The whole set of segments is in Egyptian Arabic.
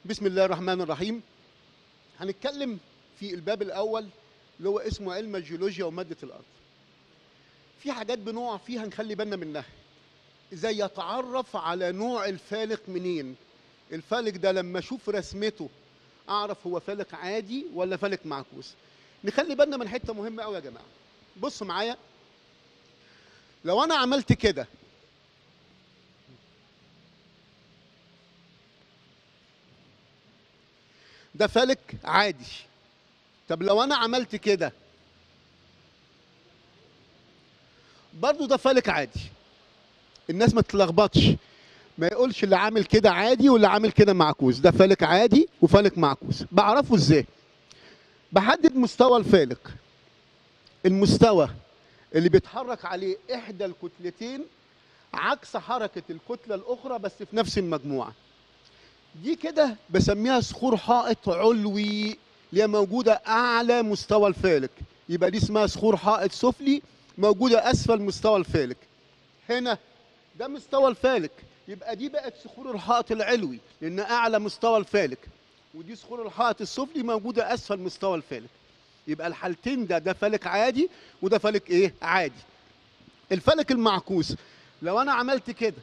بسم الله الرحمن الرحيم هنتكلم في الباب الاول اللي هو اسمه علم الجيولوجيا وماده الارض في حاجات بنقع فيها نخلي بالنا منها ازاي يتعرف على نوع الفالق منين الفالق ده لما اشوف رسمته اعرف هو فالق عادي ولا فالق معكوس نخلي بالنا من حته مهمه قوي يا جماعه بصوا معايا لو انا عملت كده ده فالك عادي طب لو انا عملت كده برضو ده فالك عادي الناس ما تتلخبطش ما يقولش اللي عامل كده عادي واللي عامل كده معكوس ده فالك عادي وفالك معكوس بعرفه ازاي بحدد مستوى الفالك المستوى اللي بيتحرك عليه احدى الكتلتين عكس حركه الكتله الاخرى بس في نفس المجموعه دي كده بسميها صخور حائط علوي اللي هي موجوده اعلى مستوى الفالك يبقى دي اسمها صخور حائط سفلي موجوده اسفل مستوى الفالك هنا ده مستوى الفالك يبقى دي بقت صخور الحائط العلوي لان اعلى مستوى الفالك ودي صخور الحائط السفلي موجوده اسفل مستوى الفالك يبقى الحالتين ده ده فالك عادي وده فالك ايه عادي الفلك المعكوس لو انا عملت كده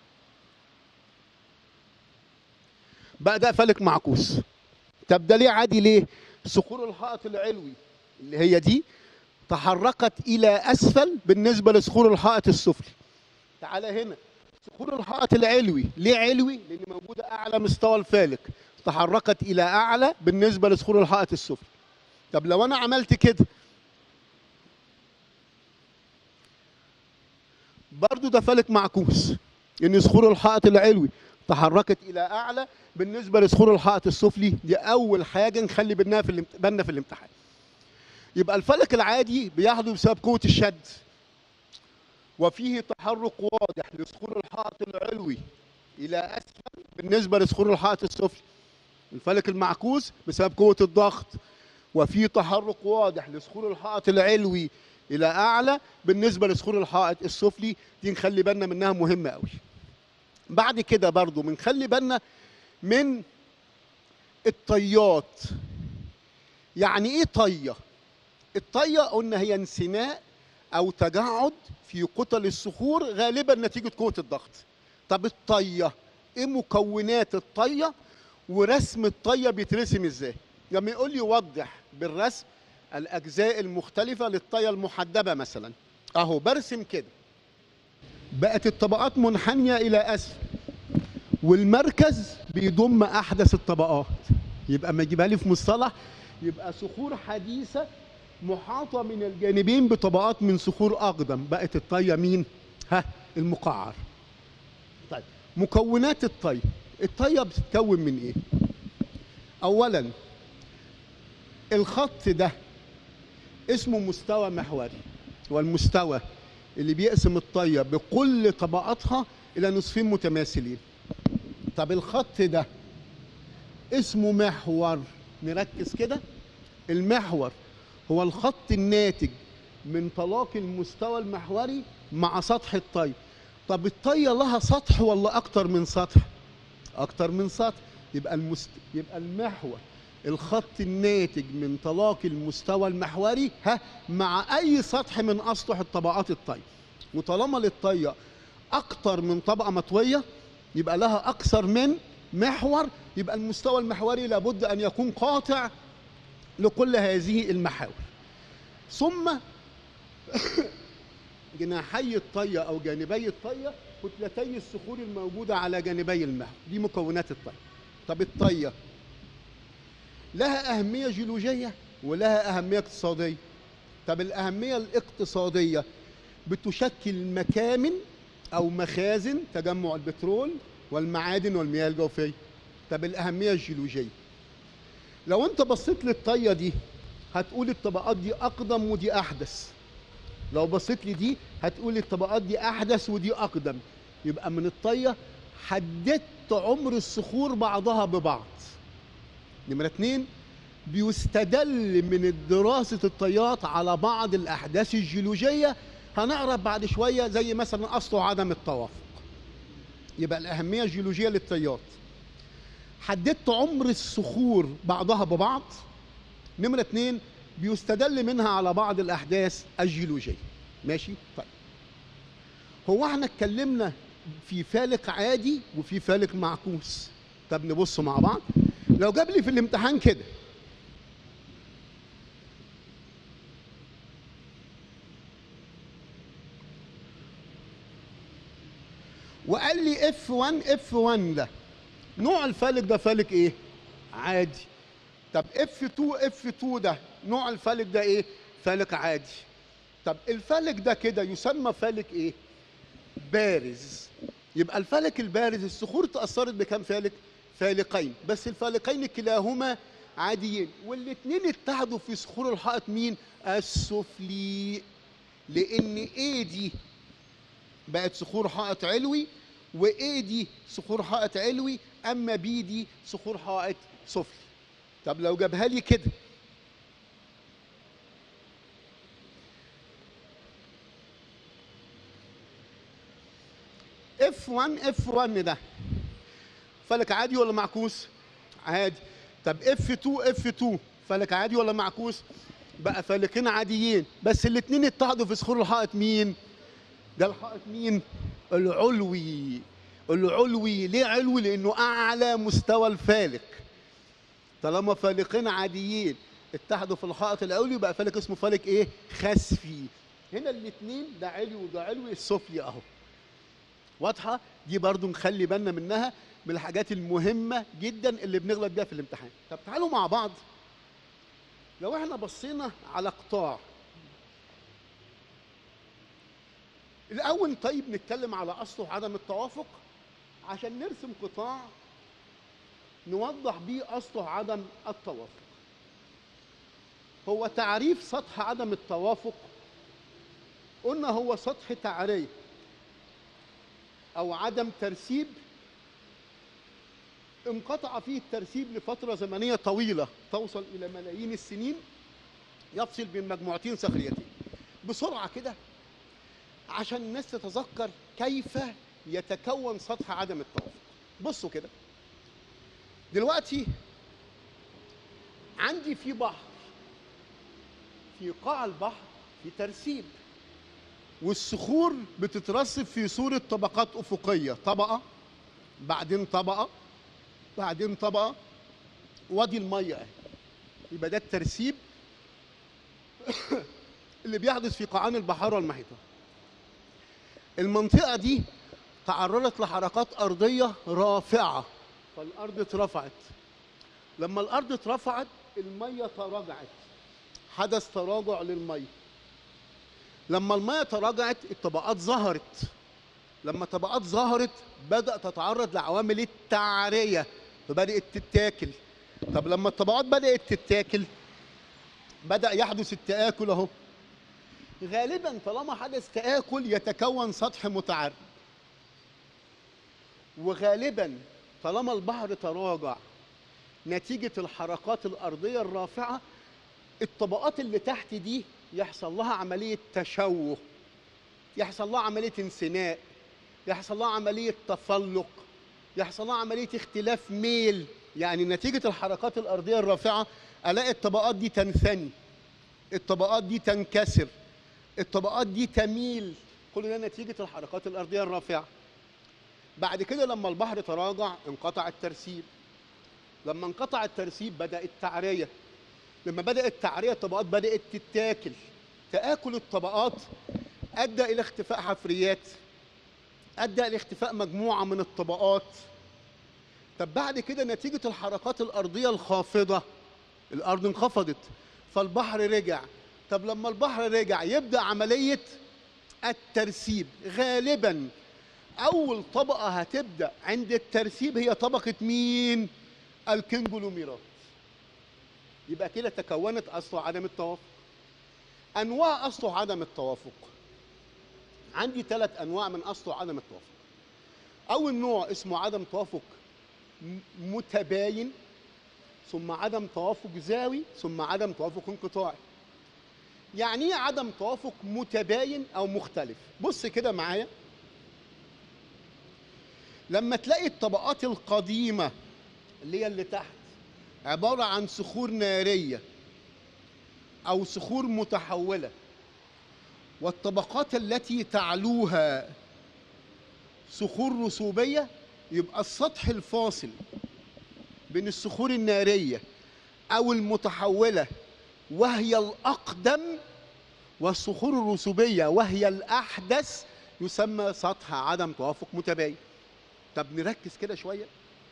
بقى ده فلك معكوس طب ده ليه عادي ليه صخور الحائط العلوي اللي هي دي تحركت الى اسفل بالنسبه لصخور الحائط السفلي تعالى هنا صخور الحائط العلوي ليه علوي لان موجوده اعلى مستوى الفالك تحركت الى اعلى بالنسبه لصخور الحائط السفلي طب لو انا عملت كده برضو ده فلك معكوس ان صخور الحائط العلوي تحركت الى اعلى بالنسبه لصخور الحائط السفلي دي اول حاجه نخلي بالنا في الامت- بالنا في الامتحان يبقى الفلك العادي بيحدث بسبب قوه الشد وفيه تحرك واضح لصخور الحائط العلوي الى اسفل بالنسبه لصخور الحائط السفلي الفلك المعكوس بسبب قوه الضغط وفي تحرك واضح لصخور الحائط العلوي الى اعلى بالنسبه لصخور الحائط السفلي دي نخلي بالنا منها مهمه قوي بعد كده برضو بنخلي بالنا من الطيات يعني ايه طيه الطيه قلنا هي انسماء او تجعد في كتل الصخور غالبا نتيجه قوه الضغط طب الطيه ايه مكونات الطيه ورسم الطيه بيترسم ازاي لما يقول لي وضح بالرسم الاجزاء المختلفه للطيه المحدبه مثلا اهو برسم كده بقت الطبقات منحنيه الى اسفل والمركز بيضم احدث الطبقات يبقى ما يجيبها لي في مصطلح يبقى صخور حديثه محاطه من الجانبين بطبقات من صخور اقدم بقت الطيه مين ها المقعر طيب مكونات الطيه الطيه بتتكون من ايه اولا الخط ده اسمه مستوى محوري والمستوى اللي بيقسم الطيه بكل طبقاتها الى نصفين متماثلين طب الخط ده اسمه محور نركز كده المحور هو الخط الناتج من تلاقي المستوى المحوري مع سطح الطي طب الطيه لها سطح ولا اكتر من سطح اكتر من سطح يبقى المست... يبقى المحور الخط الناتج من تلاقي المستوى المحوري ها مع اي سطح من اسطح الطبقات الطي وطالما للطيه اكتر من طبقه مطويه يبقى لها اكثر من محور يبقى المستوى المحوري لابد ان يكون قاطع لكل هذه المحاور ثم جناحي الطيه او جانبي الطيه كتلتي الصخور الموجوده على جانبي المحور دي مكونات الطيه طب الطيه لها اهميه جيولوجيه ولها اهميه اقتصاديه طب الاهميه الاقتصاديه بتشكل مكامن او مخازن تجمع البترول والمعادن والمياه الجوفيه طب الاهميه الجيولوجيه لو انت بصيت للطيه دي هتقول الطبقات دي اقدم ودي احدث لو بصيت لي دي هتقول الطبقات دي احدث ودي اقدم يبقى من الطيه حددت عمر الصخور بعضها ببعض نمرة اتنين بيستدل من دراسة الطيات على بعض الأحداث الجيولوجية هنعرف بعد شوية زي مثلا أصل عدم التوافق يبقى الأهمية الجيولوجية للطيات حددت عمر الصخور بعضها ببعض نمرة اتنين بيستدل منها على بعض الأحداث الجيولوجية ماشي طيب هو احنا اتكلمنا في فالق عادي وفي فالق معكوس طب نبص مع بعض لو جاب لي في الامتحان كده وقال لي اف 1 اف 1 ده نوع الفالق ده فالق ايه عادي طب اف 2 اف 2 ده نوع الفالق ده ايه فالق عادي طب الفالق ده كده يسمى فالق ايه بارز يبقى الفلك البارز الصخور تأثرت بكم فالك؟ فالقين بس الفالقين كلاهما عاديين والاثنين اتحدوا في صخور الحائط مين؟ السفلي لأن ايه دي بقت صخور حائط علوي وايه دي صخور حائط علوي اما بي دي صخور حائط سفلي طب لو جابها لي كده اف 1 اف 1 ده فلك عادي ولا معكوس؟ عادي طب اف 2 اف 2 فلك عادي ولا معكوس؟ بقى فلكين عاديين بس الاثنين اتحدوا في صخور الحائط مين؟ ده الحائط مين؟ العلوي العلوي ليه علوي؟ لانه اعلى مستوى الفالك طالما فالقين عاديين اتحدوا في الحائط العلوي بقى فالك اسمه فالك ايه؟ خسفي هنا الاثنين ده علوي وده علوي السفلي اهو واضحه دي برضو نخلي بالنا منها من الحاجات المهمه جدا اللي بنغلط بيها في الامتحان طب تعالوا مع بعض لو احنا بصينا على قطاع الاول طيب نتكلم على اصله عدم التوافق عشان نرسم قطاع نوضح بيه اصله عدم التوافق هو تعريف سطح عدم التوافق قلنا هو سطح تعريه او عدم ترسيب انقطع فيه الترسيب لفتره زمنيه طويله توصل الى ملايين السنين يفصل بين مجموعتين صخريتين بسرعه كده عشان الناس تتذكر كيف يتكون سطح عدم التوافق بصوا كده دلوقتي عندي في بحر في قاع البحر في ترسيب والصخور بتترسب في صورة طبقات أفقية طبقة بعدين طبقة بعدين طبقة وادي المية اهي يبقى ده الترسيب اللي بيحدث في قاعان البحار والمحيطات المنطقة دي تعرضت لحركات أرضية رافعة فالأرض اترفعت لما الأرض اترفعت المية تراجعت حدث تراجع للمية لما المية تراجعت الطبقات ظهرت لما الطبقات ظهرت بدأ تتعرض لعوامل التعرية فبدأت تتاكل طب لما الطبقات بدأت تتاكل بدأ يحدث التآكل أهو غالبا طالما حدث تآكل يتكون سطح متعرج وغالبا طالما البحر تراجع نتيجة الحركات الأرضية الرافعة الطبقات اللي تحت دي يحصل لها عملية تشوه يحصل لها عملية انسناء يحصل لها عملية تفلق يحصل لها عملية اختلاف ميل يعني نتيجة الحركات الأرضية الرافعة ألاقي الطبقات دي تنثني الطبقات دي تنكسر الطبقات دي تميل كل ده نتيجة الحركات الأرضية الرافعة بعد كده لما البحر تراجع انقطع الترسيب لما انقطع الترسيب بدأ التعرية لما بدأ التعرية الطبقات بدأت تتاكل تآكل الطبقات أدى إلى اختفاء حفريات أدى إلى اختفاء مجموعة من الطبقات طب بعد كده نتيجة الحركات الأرضية الخافضة الأرض انخفضت فالبحر رجع طب لما البحر رجع يبدأ عملية الترسيب غالبا أول طبقة هتبدأ عند الترسيب هي طبقة مين؟ الكنجلوميرات يبقى كده تكونت أصل عدم التوافق أنواع أصل عدم التوافق عندي ثلاث أنواع من أصل عدم التوافق أول نوع اسمه عدم توافق م- متباين ثم عدم توافق زاوي ثم عدم توافق انقطاعي يعني ايه عدم توافق متباين او مختلف بص كده معايا لما تلاقي الطبقات القديمه اللي هي اللي تحت عبارة عن صخور نارية أو صخور متحولة والطبقات التي تعلوها صخور رسوبية يبقى السطح الفاصل بين الصخور النارية أو المتحولة وهي الأقدم والصخور الرسوبية وهي الأحدث يسمى سطح عدم توافق متباين طب نركز كده شوية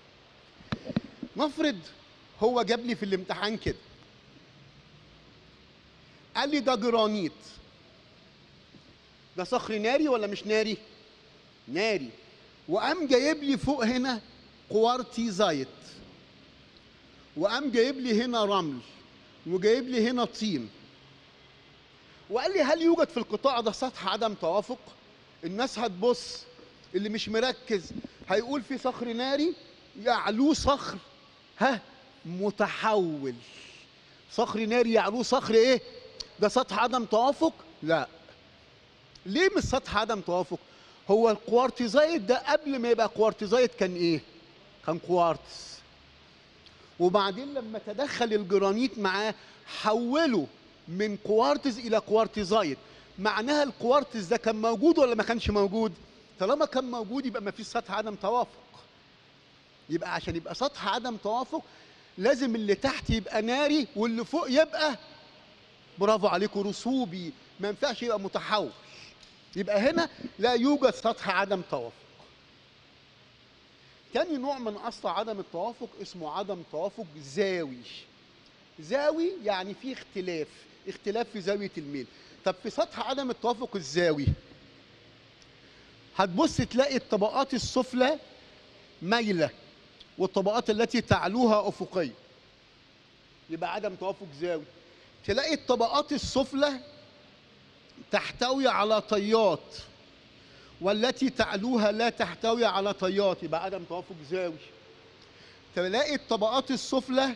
نفرض هو جاب لي في الامتحان كده قال لي ده جرانيت ده صخر ناري ولا مش ناري ناري وقام جايب لي فوق هنا قوارتيزايت وقام جايب لي هنا رمل وجايب لي هنا طين وقال لي هل يوجد في القطاع ده سطح عدم توافق الناس هتبص اللي مش مركز هيقول في صخر ناري يعلوه صخر ها متحول صخر ناري يعلوه صخر ايه ده سطح عدم توافق لا ليه مش سطح عدم توافق هو الكوارتيزايت ده قبل ما يبقى كوارتيزايت كان ايه كان كوارتز وبعدين لما تدخل الجرانيت معاه حوله من كوارتز الى كوارتيزايت معناها الكوارتز ده كان موجود ولا ما كانش موجود طالما كان موجود يبقى ما فيش سطح عدم توافق يبقى عشان يبقى سطح عدم توافق لازم اللي تحت يبقى ناري واللي فوق يبقى برافو عليكم رسوبي ما ينفعش يبقى متحول يبقى هنا لا يوجد سطح عدم توافق تاني نوع من اصل عدم التوافق اسمه عدم توافق زاوي زاوي يعني في اختلاف اختلاف في زاويه الميل طب في سطح عدم التوافق الزاوي هتبص تلاقي الطبقات السفلى مايله والطبقات التي تعلوها افقيه يبقى عدم توافق زاوي تلاقي الطبقات السفلى تحتوي على طيات والتي تعلوها لا تحتوي على طيات يبقى عدم توافق زاوي تلاقي الطبقات السفلى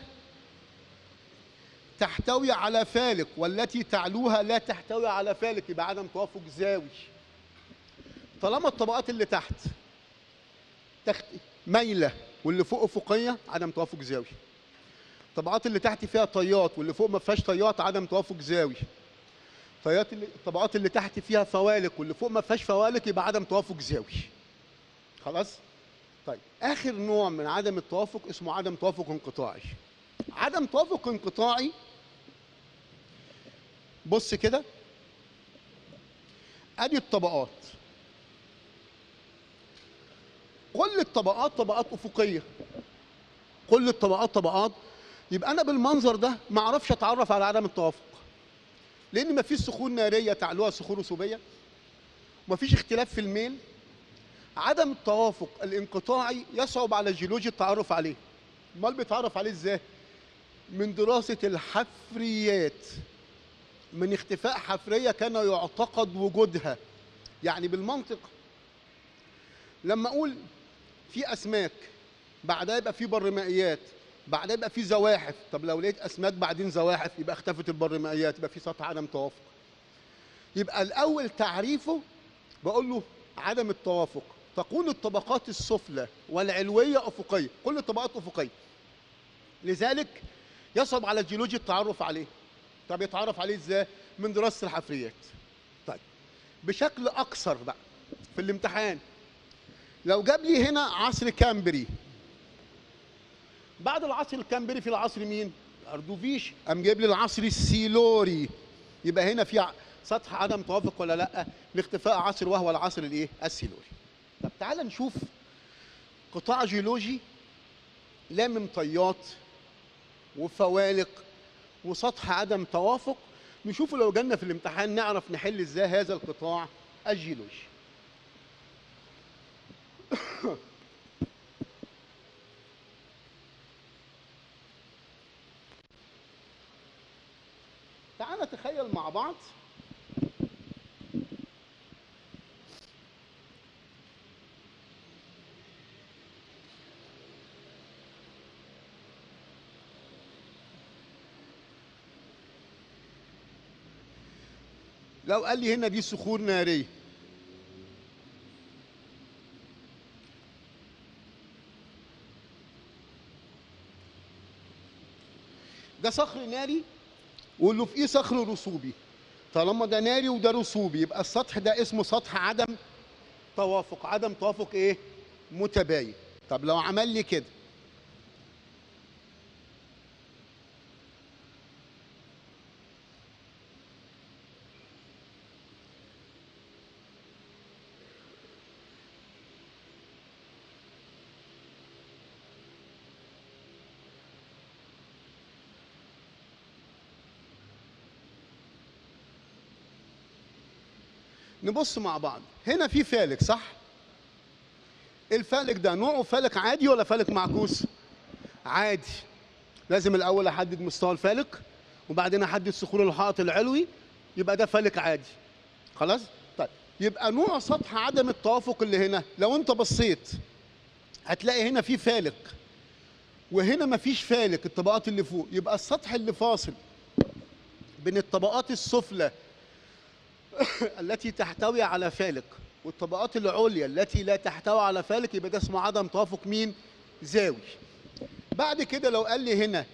تحتوي على فالق والتي تعلوها لا تحتوي على فالق يبقى عدم توافق زاوي طالما الطبقات اللي تحت تحت مايله واللي فوق افقيه عدم توافق زاوي الطبقات اللي تحت فيها طيات واللي فوق ما فيهاش طيات عدم توافق زاوي طيات اللي الطبقات اللي تحت فيها فوالق واللي فوق ما فيهاش فوالق يبقى عدم توافق زاوي خلاص طيب اخر نوع من عدم التوافق اسمه عدم توافق انقطاعي عدم توافق انقطاعي بص كده ادي الطبقات كل الطبقات طبقات افقيه كل الطبقات طبقات يبقى انا بالمنظر ده ما اعرفش اتعرف على عدم التوافق لان ما فيش صخور ناريه تعلوها صخور رسوبيه وما فيش اختلاف في الميل عدم التوافق الانقطاعي يصعب على الجيولوجي التعرف عليه امال بيتعرف عليه ازاي من دراسه الحفريات من اختفاء حفريه كان يعتقد وجودها يعني بالمنطق لما اقول في اسماك بعدها يبقى في برمائيات بعدها يبقى في زواحف طب لو لقيت اسماك بعدين زواحف يبقى اختفت البرمائيات يبقى في سطح عدم توافق يبقى الاول تعريفه بقول له عدم التوافق تكون الطبقات السفلى والعلويه افقيه كل الطبقات افقيه لذلك يصعب على الجيولوجي التعرف عليه طب يتعرف عليه ازاي من دراسه الحفريات طيب بشكل اكثر بقى في الامتحان لو جاب لي هنا عصر كامبري بعد العصر الكامبري في العصر مين اردوفيش قام جايب لي العصر السيلوري يبقى هنا في سطح عدم توافق ولا لا لاختفاء عصر وهو العصر الايه السيلوري طب تعال نشوف قطاع جيولوجي لامم طيات وفوالق وسطح عدم توافق نشوفه لو جالنا في الامتحان نعرف نحل ازاي هذا القطاع الجيولوجي تعال نتخيل مع بعض لو قال لي هنا دي صخور ناريه ده صخر ناري واللي فوقيه صخر رسوبي طالما ده ناري وده رسوبي يبقى السطح ده اسمه سطح عدم توافق عدم توافق ايه متباين طب لو عمل لي كده نبص مع بعض هنا في فالك صح الفالك ده نوعه فالك عادي ولا فالك معكوس عادي لازم الاول احدد مستوى الفالك وبعدين احدد صخور الحائط العلوي يبقى ده فالك عادي خلاص طيب يبقى نوع سطح عدم التوافق اللي هنا لو انت بصيت هتلاقي هنا في فالك وهنا مفيش فالك الطبقات اللي فوق يبقى السطح اللي فاصل بين الطبقات السفلى التي تحتوي على فالك والطبقات العليا التي لا تحتوي على فالك يبقى ده اسمه عدم توافق مين زاوي بعد كده لو قال لي هنا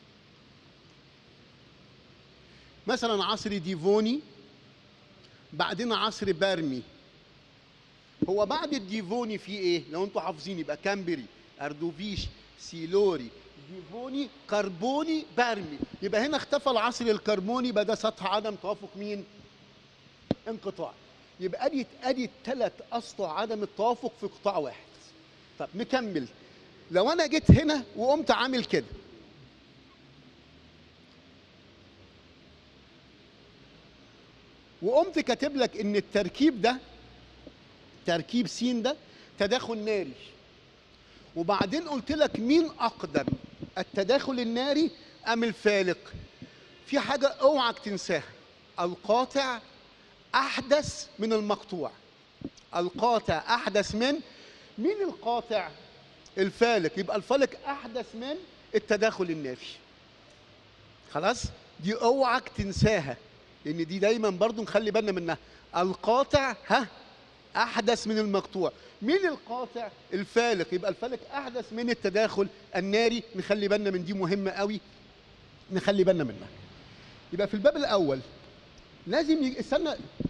مثلا عصر ديفوني بعدين عصر بارمي هو بعد الديفوني في ايه لو انتوا حافظين يبقى كامبري اردوفيش سيلوري ديفوني كربوني بارمي يبقى هنا اختفى العصر الكربوني يبقى ده سطح عدم توافق مين انقطاع يبقى ادي ادي الثلاث اسطع عدم التوافق في قطاع واحد طب نكمل لو انا جيت هنا وقمت عامل كده وقمت كاتب لك ان التركيب ده تركيب س ده تداخل ناري وبعدين قلت لك مين اقدم التداخل الناري ام الفالق في حاجه اوعك تنساها القاطع احدث من المقطوع القاطع احدث من مين القاطع الفالك يبقى الفالك احدث من التداخل النافي خلاص دي اوعك تنساها لان دي دايما برضو نخلي بالنا منها القاطع ها احدث من المقطوع مين القاطع الفالك يبقى الفالك احدث من التداخل الناري نخلي بالنا من دي مهمه قوي نخلي بالنا منها يبقى في الباب الاول لازم يجي استنى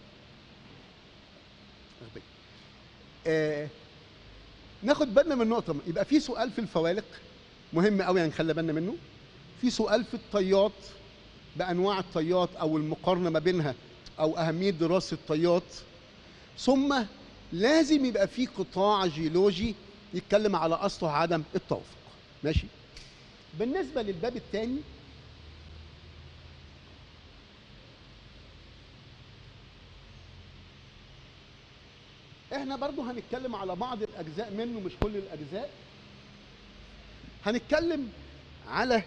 آه ناخد بالنا من نقطة يبقى في سؤال في الفوالق مهم قوي هنخلي بالنا منه في سؤال في الطيات بأنواع الطيات أو المقارنة ما بينها أو أهمية دراسة الطيات ثم لازم يبقى في قطاع جيولوجي يتكلم على أسطح عدم التوافق ماشي بالنسبة للباب الثاني احنا برضو هنتكلم على بعض الاجزاء منه مش كل الاجزاء هنتكلم على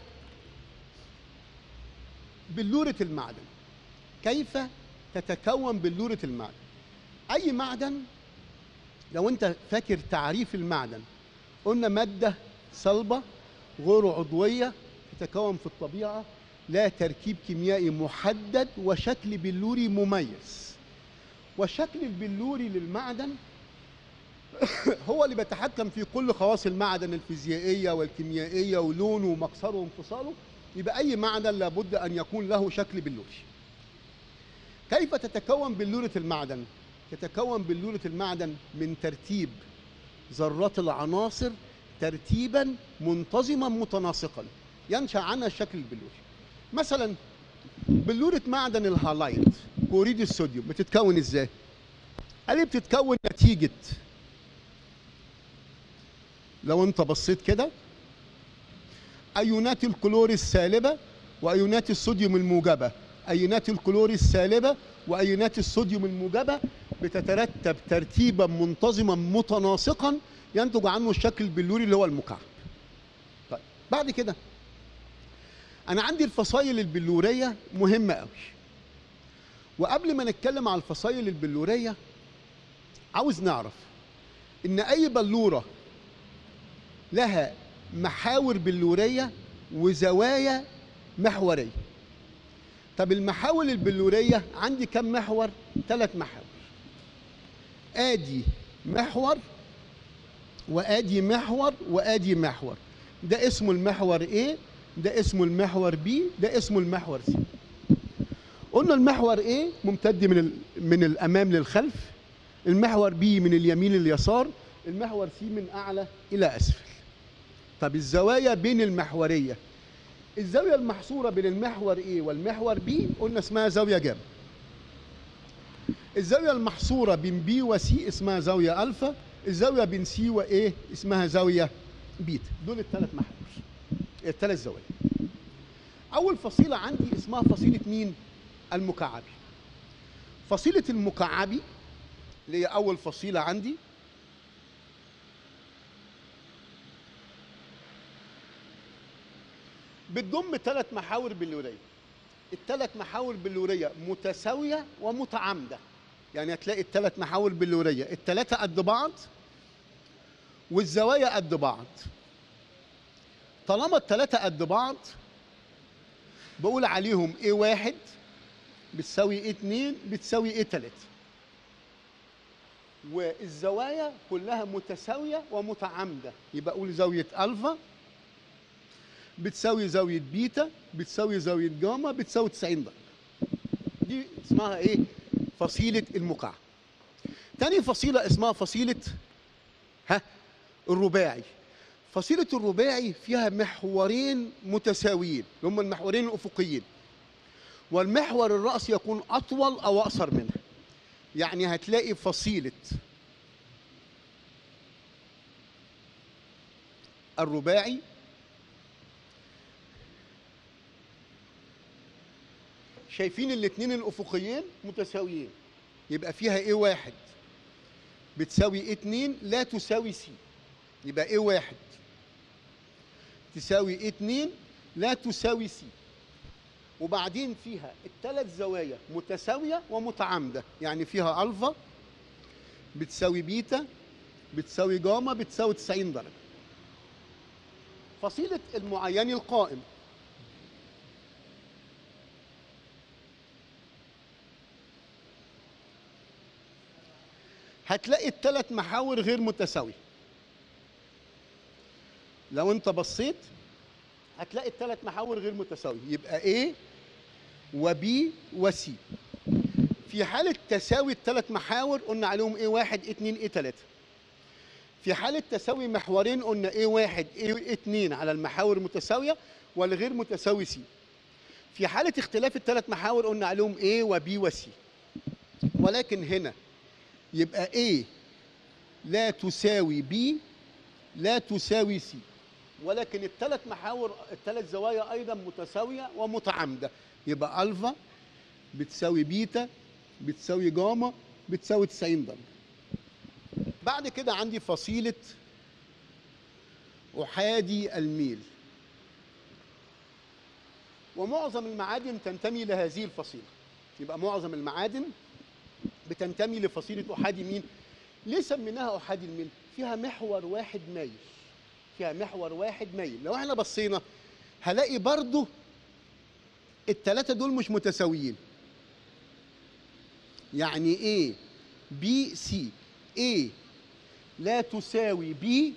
بلورة المعدن كيف تتكون بلورة المعدن اي معدن لو انت فاكر تعريف المعدن قلنا مادة صلبة غير عضوية تتكون في الطبيعة لا تركيب كيميائي محدد وشكل بلوري مميز والشكل البلوري للمعدن هو اللي بيتحكم في كل خواص المعدن الفيزيائيه والكيميائيه ولونه ومكسره وانفصاله يبقى اي معدن لابد ان يكون له شكل بلوري كيف تتكون بلوره المعدن تتكون بلوره المعدن من ترتيب ذرات العناصر ترتيبا منتظما متناسقا ينشا عنها الشكل البلوري مثلا بلوره معدن الهالايت كلوريد الصوديوم بتتكون ازاي؟ قال لي بتتكون نتيجة لو انت بصيت كده ايونات الكلور السالبة وايونات الصوديوم الموجبة ايونات الكلور السالبة وايونات الصوديوم الموجبة بتترتب ترتيبا منتظما متناسقا ينتج عنه الشكل البلوري اللي هو المكعب طيب بعد كده انا عندي الفصائل البلورية مهمة قوي وقبل ما نتكلم على الفصائل البلوريه عاوز نعرف ان اي بلوره لها محاور بلوريه وزوايا محوريه طب المحاور البلوريه عندي كم محور ثلاث محاور ادي محور وادي محور وادي محور ده اسمه المحور ايه ده اسمه المحور بي ده اسمه المحور سي قلنا المحور ايه ممتد من ال... من الامام للخلف المحور بي من اليمين لليسار المحور سي من اعلى الى اسفل طب الزوايا بين المحوريه الزاويه المحصوره بين المحور ايه والمحور بي قلنا اسمها زاويه جاما الزاويه المحصوره بين بي وسي اسمها زاويه الفا الزاويه بين سي وايه اسمها زاويه بيتا دول الثلاث محاور الثلاث زوايا اول فصيله عندي اسمها فصيله مين المكعبي فصيله المكعبي اللي هي اول فصيله عندي بتضم ثلاث محاور بلوريه الثلاث محاور بلوريه متساويه ومتعامده يعني هتلاقي الثلاث محاور بلوريه الثلاثه قد بعض والزوايا قد بعض طالما الثلاثه قد بعض بقول عليهم ايه واحد بتساوي ايه اتنين بتساوي ايه تلاته والزوايا كلها متساويه ومتعامده يبقى اقول زاويه الفا بتساوي زاويه بيتا بتساوي زاويه جاما بتساوي 90 درجه دي اسمها ايه فصيله المكعب تاني فصيله اسمها فصيله ها الرباعي فصيله الرباعي فيها محورين متساويين اللي هم المحورين الافقيين والمحور الرأسي يكون أطول أو أقصر منها يعني هتلاقي فصيلة الرباعي شايفين الاثنين الأفقيين متساويين يبقى فيها ايه واحد بتساوي ايه اتنين لا تساوي سي يبقى ايه واحد تساوي ايه اتنين لا تساوي سي وبعدين فيها الثلاث زوايا متساوية ومتعامدة يعني فيها ألفا بتساوي بيتا بتساوي جاما بتساوي 90 درجة فصيلة المعين القائم هتلاقي الثلاث محاور غير متساوية لو انت بصيت هتلاقي الثلاث محاور غير متساوية يبقى A وB وC في حالة تساوي الثلاث محاور قلنا عليهم A1 A2 A3 في حالة تساوي محورين قلنا A1 A2 على المحاور المتساوية والغير متساوي C في حالة اختلاف الثلاث محاور قلنا عليهم A وB وC ولكن هنا يبقى A لا تساوي B لا تساوي C ولكن الثلاث محاور الثلاث زوايا ايضا متساويه ومتعامده يبقى الفا بتساوي بيتا بتساوي جاما بتساوي 90 درجه بعد كده عندي فصيله احادي الميل ومعظم المعادن تنتمي لهذه الفصيله يبقى معظم المعادن بتنتمي لفصيله احادي مين ليه سميناها احادي الميل فيها محور واحد مايل فيها محور واحد مايل لو احنا بصينا هلاقي برضو التلاتة دول مش متساويين يعني ايه بي سي ايه لا تساوي بي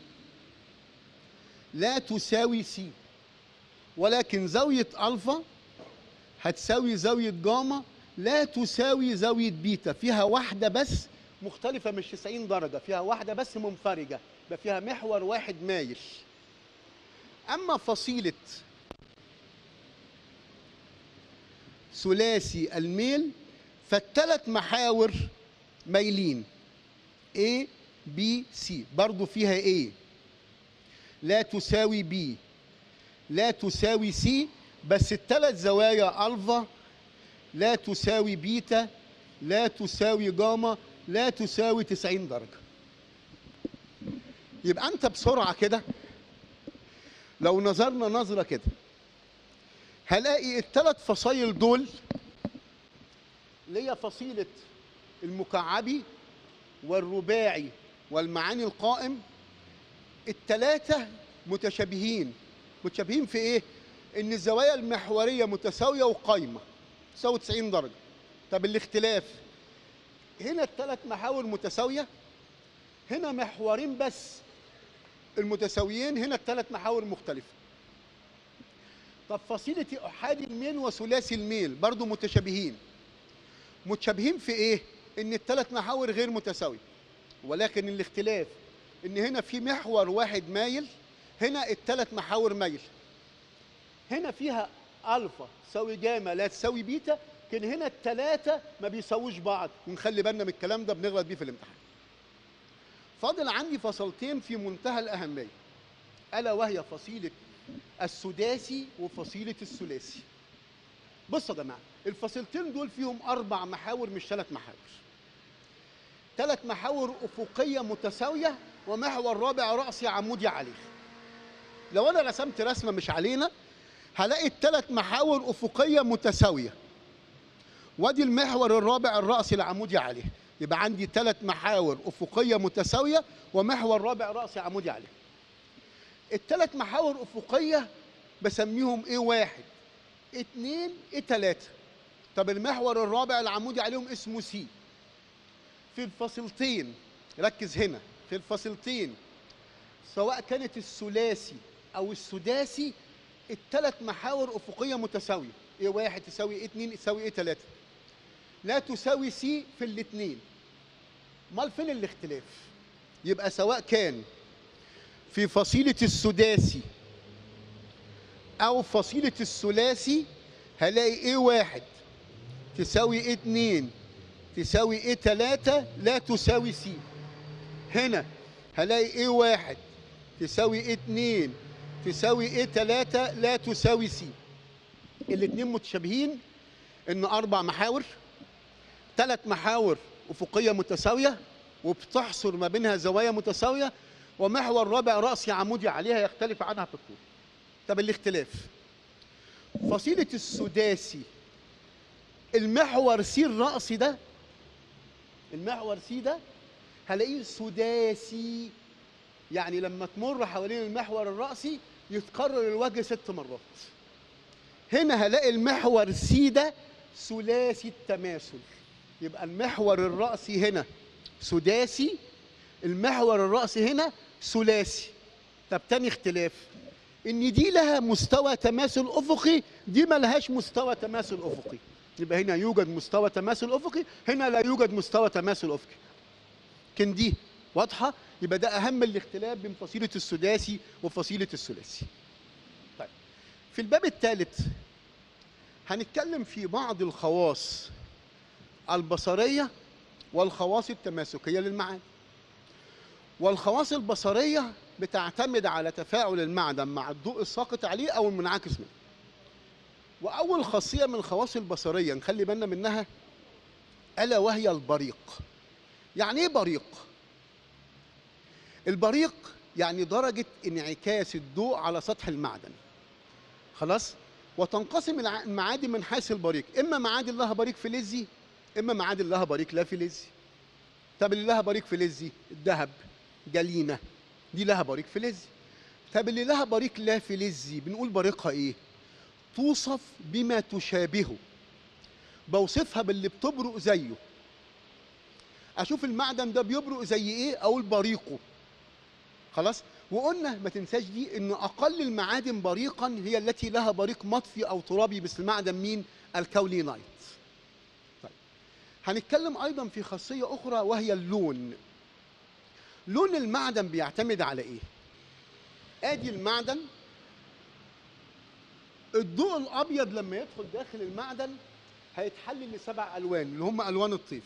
لا تساوي سي ولكن زاوية ألفا هتساوي زاوية جاما لا تساوي زاوية بيتا فيها واحدة بس مختلفة مش 90 درجة فيها واحدة بس منفرجة يبقى فيها محور واحد مايل أما فصيلة ثلاثي الميل فالثلاث محاور مايلين A B C برضو فيها A لا تساوي B لا تساوي C بس الثلاث زوايا ألفا لا تساوي بيتا لا تساوي جاما لا تساوي 90 درجة يبقى أنت بسرعة كده لو نظرنا نظرة كده هلاقي الثلاث فصايل دول اللي هي فصيلة المكعبي والرباعي والمعاني القائم الثلاثة متشابهين متشابهين في ايه؟ ان الزوايا المحورية متساوية وقايمة تساوي 90 درجة طب الاختلاف هنا الثلاث محاور متساوية هنا محورين بس المتساويين هنا الثلاث محاور مختلفة طب فصيلة أحادي الميل وثلاثي الميل برضو متشابهين متشابهين في إيه؟ إن الثلاث محاور غير متساوية ولكن الاختلاف إن هنا في محور واحد مايل هنا الثلاث محاور مايل هنا فيها ألفا تساوي جاما لا تساوي بيتا لكن هنا الثلاثة ما بيساووش بعض ونخلي بالنا من الكلام ده بنغلط بيه في الامتحان فاضل عندي فصلتين في منتهى الأهمية ألا وهي فصيلة السداسي وفصيلة الثلاثي بصوا يا جماعة الفصيلتين دول فيهم أربع محاور مش ثلاث محاور ثلاث محاور أفقية متساوية ومحور رابع رأسي عمودي عليه لو أنا رسمت رسمة مش علينا هلاقي الثلاث محاور أفقية متساوية وادي المحور الرابع الرأسي العمودي عليه يبقى عندي ثلاث محاور أفقية متساوية ومحور رابع رأسي عمودي عليه الثلاث محاور أفقية بسميهم إيه واحد اتنين إيه تلاتة طب المحور الرابع العمودي عليهم اسمه سي في الفصيلتين ركز هنا في الفصيلتين سواء كانت الثلاثي أو السداسي الثلاث محاور أفقية متساوية إيه واحد تساوي إيه اتنين تساوي إيه تلاتة لا تساوي سي في الاثنين امال فين الاختلاف يبقى سواء كان في فصيلة السداسي أو فصيلة الثلاثي هلاقي إيه واحد تساوي إيه اتنين تساوي إيه تلاتة لا تساوي سي هنا هلاقي إيه واحد تساوي إيه اتنين تساوي إيه تلاتة لا تساوي سي الاتنين متشابهين إن أربع محاور ثلاث محاور أفقية متساوية وبتحصر ما بينها زوايا متساوية ومحور رابع رأسي عمودي عليها يختلف عنها في الطول طب الاختلاف فصيلة السداسي المحور سي الرأسي ده المحور سي ده هلاقيه سداسي يعني لما تمر حوالين المحور الرأسي يتكرر الوجه ست مرات هنا هلاقي المحور سي ده ثلاثي التماثل يبقى المحور الرأسي هنا سداسي المحور الرأسي هنا ثلاثي طب تاني اختلاف ان دي لها مستوى تماثل افقي دي ما لهاش مستوى تماثل افقي يبقى هنا يوجد مستوى تماثل افقي هنا لا يوجد مستوى تماثل افقي كان دي واضحه يبقى ده اهم الاختلاف بين فصيله السداسي وفصيله الثلاثي طيب في الباب الثالث هنتكلم في بعض الخواص البصريه والخواص التماسكيه للمعادن والخواص البصريه بتعتمد على تفاعل المعدن مع الضوء الساقط عليه او المنعكس منه واول خاصيه من الخواص البصريه نخلي بالنا منها الا وهي البريق يعني ايه بريق البريق يعني درجه انعكاس الضوء على سطح المعدن خلاص وتنقسم الع- المعادن من حيث البريق اما معادن لها بريق فلزي اما معادن لها بريق لا فلزي طب اللي لها بريق فلزي الذهب جلينه دي لها بريق فلزي طب اللي لها بريق لا فلزي بنقول بريقها ايه توصف بما تشابهه بوصفها باللي بتبرق زيه اشوف المعدن ده بيبرق زي ايه اقول بريقه خلاص وقلنا ما تنساش دي ان اقل المعادن بريقا هي التي لها بريق مطفي او ترابي مثل معدن مين الكولينايت طيب هنتكلم ايضا في خاصيه اخرى وهي اللون لون المعدن بيعتمد على ايه ادي المعدن الضوء الابيض لما يدخل داخل المعدن هيتحلل لسبع الوان اللي هم الوان الطيف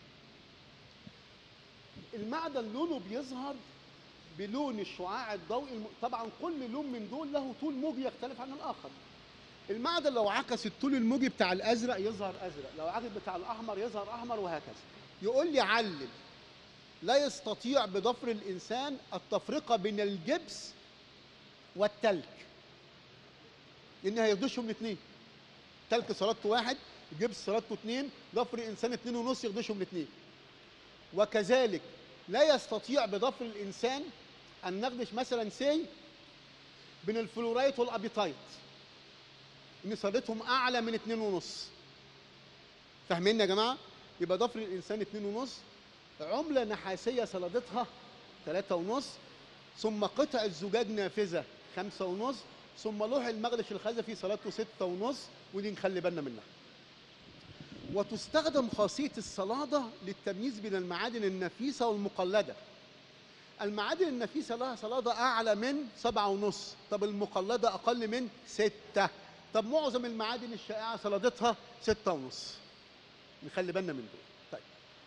المعدن لونه بيظهر بلون الشعاع الضوئي الم... طبعا كل لون من دول له طول موجي يختلف عن الاخر المعدن لو عكس الطول الموجي بتاع الازرق يظهر ازرق لو عكس بتاع الاحمر يظهر احمر وهكذا يقول لي علل لا يستطيع بضفر الانسان التفرقه بين الجبس والتلك لان هيخدشهم الاثنين تلك صلادته واحد جبس صلادته اثنين ضفر الانسان اثنين ونص يخدشهم الاثنين وكذلك لا يستطيع بضفر الانسان ان نخدش مثلا سي بين الفلورايت والابيتايت ان صلادتهم اعلى من اثنين ونص فاهمين يا جماعه يبقى ضفر الانسان اثنين ونص عملة نحاسية صلادتها ثلاثة ونص ثم قطعة زجاج نافذة خمسة ونص ثم لوح المغلش الخزفي صلاته ستة ونص ودي نخلي بالنا منها وتستخدم خاصية الصلادة للتمييز بين المعادن النفيسة والمقلدة المعادن النفيسة لها صلادة أعلى من سبعة ونص طب المقلدة أقل من ستة طب معظم المعادن الشائعة صلادتها ستة ونص نخلي بالنا من دول طيب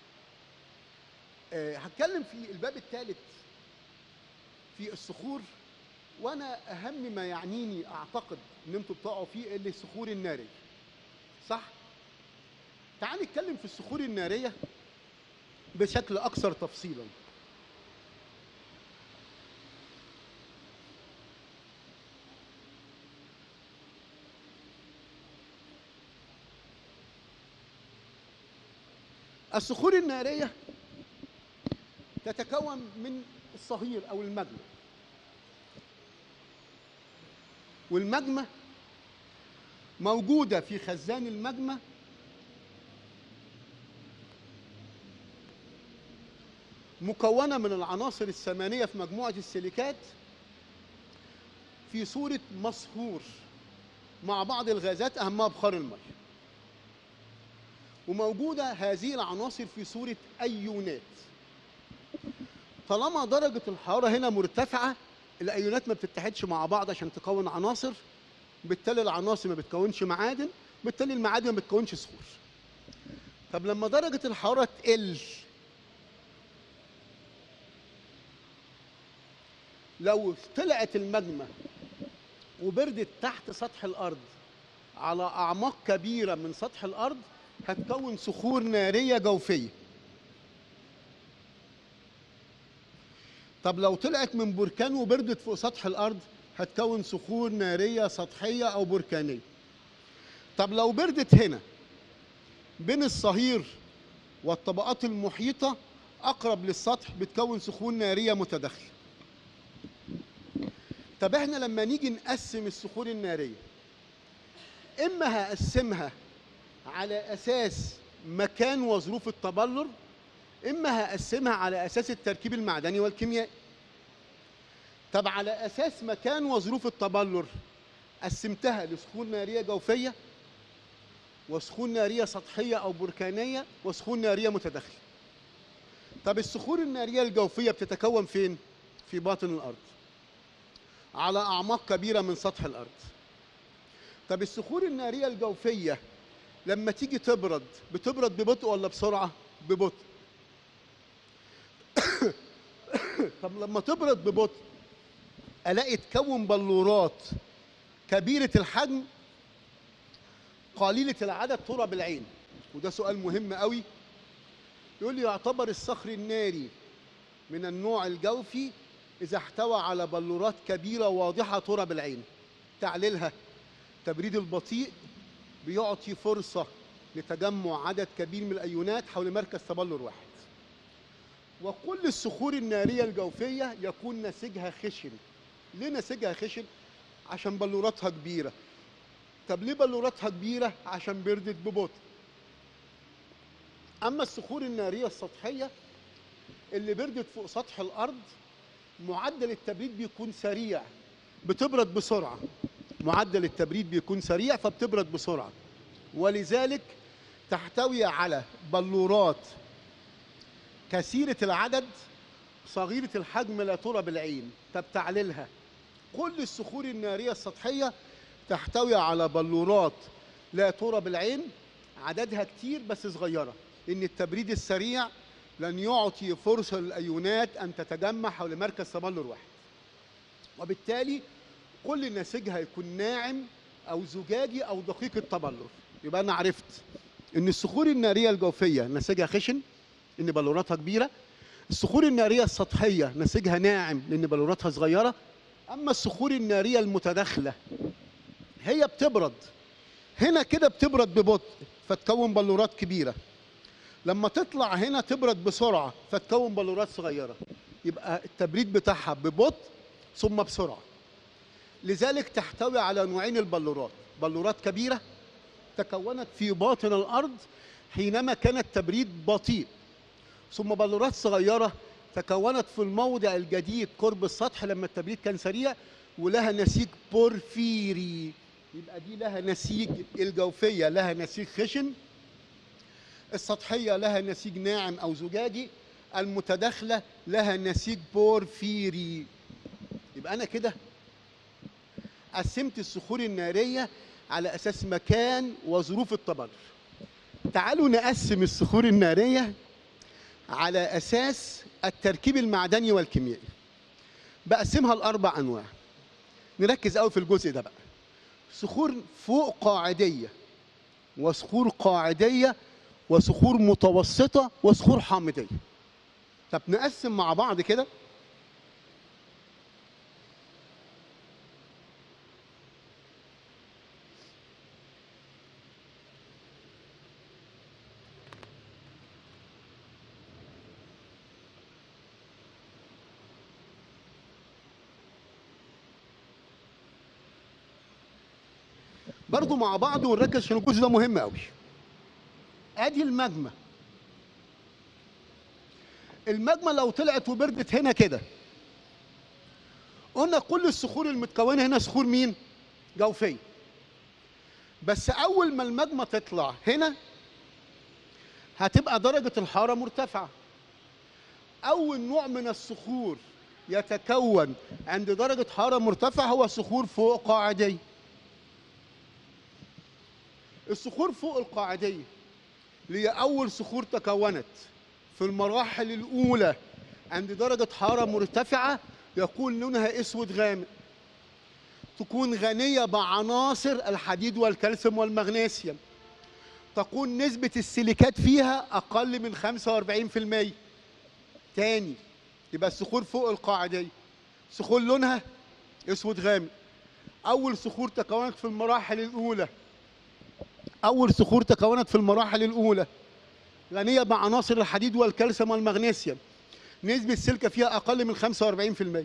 آه هتكلم في الباب الثالث في الصخور وانا اهم ما يعنيني اعتقد ان انتوا بتقعوا فيه اللي الصخور الناريه صح تعال نتكلم في الصخور الناريه بشكل اكثر تفصيلا الصخور الناريه تتكون من الصهير او المجمع والمجمع موجوده في خزان المجمع مكونه من العناصر الثمانيه في مجموعه السيليكات في صوره مصهور مع بعض الغازات اهمها بخار الماء وموجوده هذه العناصر في صوره ايونات طالما درجه الحراره هنا مرتفعه الايونات ما بتتحدش مع بعض عشان تكون عناصر بالتالي العناصر ما بتكونش معادن بالتالي المعادن ما بتكونش صخور طب لما درجه الحراره تقل لو طلعت المجمة وبردت تحت سطح الأرض على أعماق كبيرة من سطح الأرض هتكون صخور نارية جوفية طب لو طلعت من بركان وبردت فوق سطح الأرض هتكون صخور نارية سطحية أو بركانية طب لو بردت هنا بين الصهير والطبقات المحيطة أقرب للسطح بتكون صخور نارية متداخلة طب احنا لما نيجي نقسم الصخور الناريه اما هقسمها على اساس مكان وظروف التبلر اما هقسمها على اساس التركيب المعدني والكيميائي طب على اساس مكان وظروف التبلر قسمتها لصخور ناريه جوفيه وصخور ناريه سطحيه او بركانيه وصخور ناريه متداخله طب الصخور الناريه الجوفيه بتتكون فين في باطن الارض على أعماق كبيرة من سطح الأرض طب الصخور النارية الجوفية لما تيجي تبرد بتبرد ببطء ولا بسرعة؟ ببطء طب لما تبرد ببطء ألاقي تكون بلورات كبيرة الحجم قليلة العدد ترى بالعين وده سؤال مهم قوي يقول لي يعتبر الصخر الناري من النوع الجوفي إذا احتوى على بلورات كبيرة واضحة ترى بالعين تعليلها التبريد البطيء بيعطي فرصة لتجمع عدد كبير من الأيونات حول مركز تبلور واحد وكل الصخور النارية الجوفية يكون نسيجها خشن ليه نسيجها خشن؟ عشان بلوراتها كبيرة طب ليه بلوراتها كبيرة؟ عشان بردت ببطء أما الصخور النارية السطحية اللي بردت فوق سطح الأرض معدل التبريد بيكون سريع بتبرد بسرعة معدل التبريد بيكون سريع فبتبرد بسرعة ولذلك تحتوي على بلورات كثيرة العدد صغيرة الحجم لا ترى بالعين طب تعليلها كل الصخور النارية السطحية تحتوي على بلورات لا ترى بالعين عددها كتير بس صغيرة إن التبريد السريع لن يعطي فرصة للأيونات أن تتجمع حول مركز تبلور واحد وبالتالي كل نسيجها يكون ناعم أو زجاجي أو دقيق التبلور يبقى أنا عرفت إن الصخور النارية الجوفية نسيجها خشن إن بلوراتها كبيرة الصخور النارية السطحية نسيجها ناعم لأن بلوراتها صغيرة أما الصخور النارية المتداخلة هي بتبرد هنا كده بتبرد ببطء فتكون بلورات كبيره لما تطلع هنا تبرد بسرعه فتكون بلورات صغيره يبقى التبريد بتاعها ببطء ثم بسرعه لذلك تحتوي على نوعين البلورات بلورات كبيره تكونت في باطن الارض حينما كان التبريد بطيء ثم بلورات صغيره تكونت في الموضع الجديد قرب السطح لما التبريد كان سريع ولها نسيج بورفيري يبقى دي لها نسيج الجوفيه لها نسيج خشن السطحيه لها نسيج ناعم او زجاجي المتداخله لها نسيج بورفيري يبقى انا كده قسمت الصخور الناريه على اساس مكان وظروف التبرر تعالوا نقسم الصخور الناريه على اساس التركيب المعدني والكيميائي بقسمها لاربع انواع نركز قوي في الجزء ده بقى صخور فوق قاعديه وصخور قاعديه وصخور متوسطه وصخور حامضيه طب نقسم مع بعض كده برضو مع بعض ونركز عشان الجزء ده مهم قوي ادي المجمة المجمة لو طلعت وبردت هنا كده قلنا كل الصخور المتكونة هنا صخور مين جوفية بس اول ما المجمة تطلع هنا هتبقى درجة الحرارة مرتفعة اول نوع من الصخور يتكون عند درجة حرارة مرتفعة هو صخور فوق قاعدية الصخور فوق القاعدية اللي هي أول صخور تكونت في المراحل الأولى عند درجة حرارة مرتفعة يكون لونها أسود غامق تكون غنية بعناصر الحديد والكالسيوم والمغنيسيوم تكون نسبة السيليكات فيها أقل من 45% تاني يبقى الصخور فوق القاعدية صخور لونها أسود غامق أول صخور تكونت في المراحل الأولى أول صخور تكونت في المراحل الأولى غنية بعناصر الحديد والكالسيوم والمغنيسيوم نسبة السلكة فيها أقل من 45%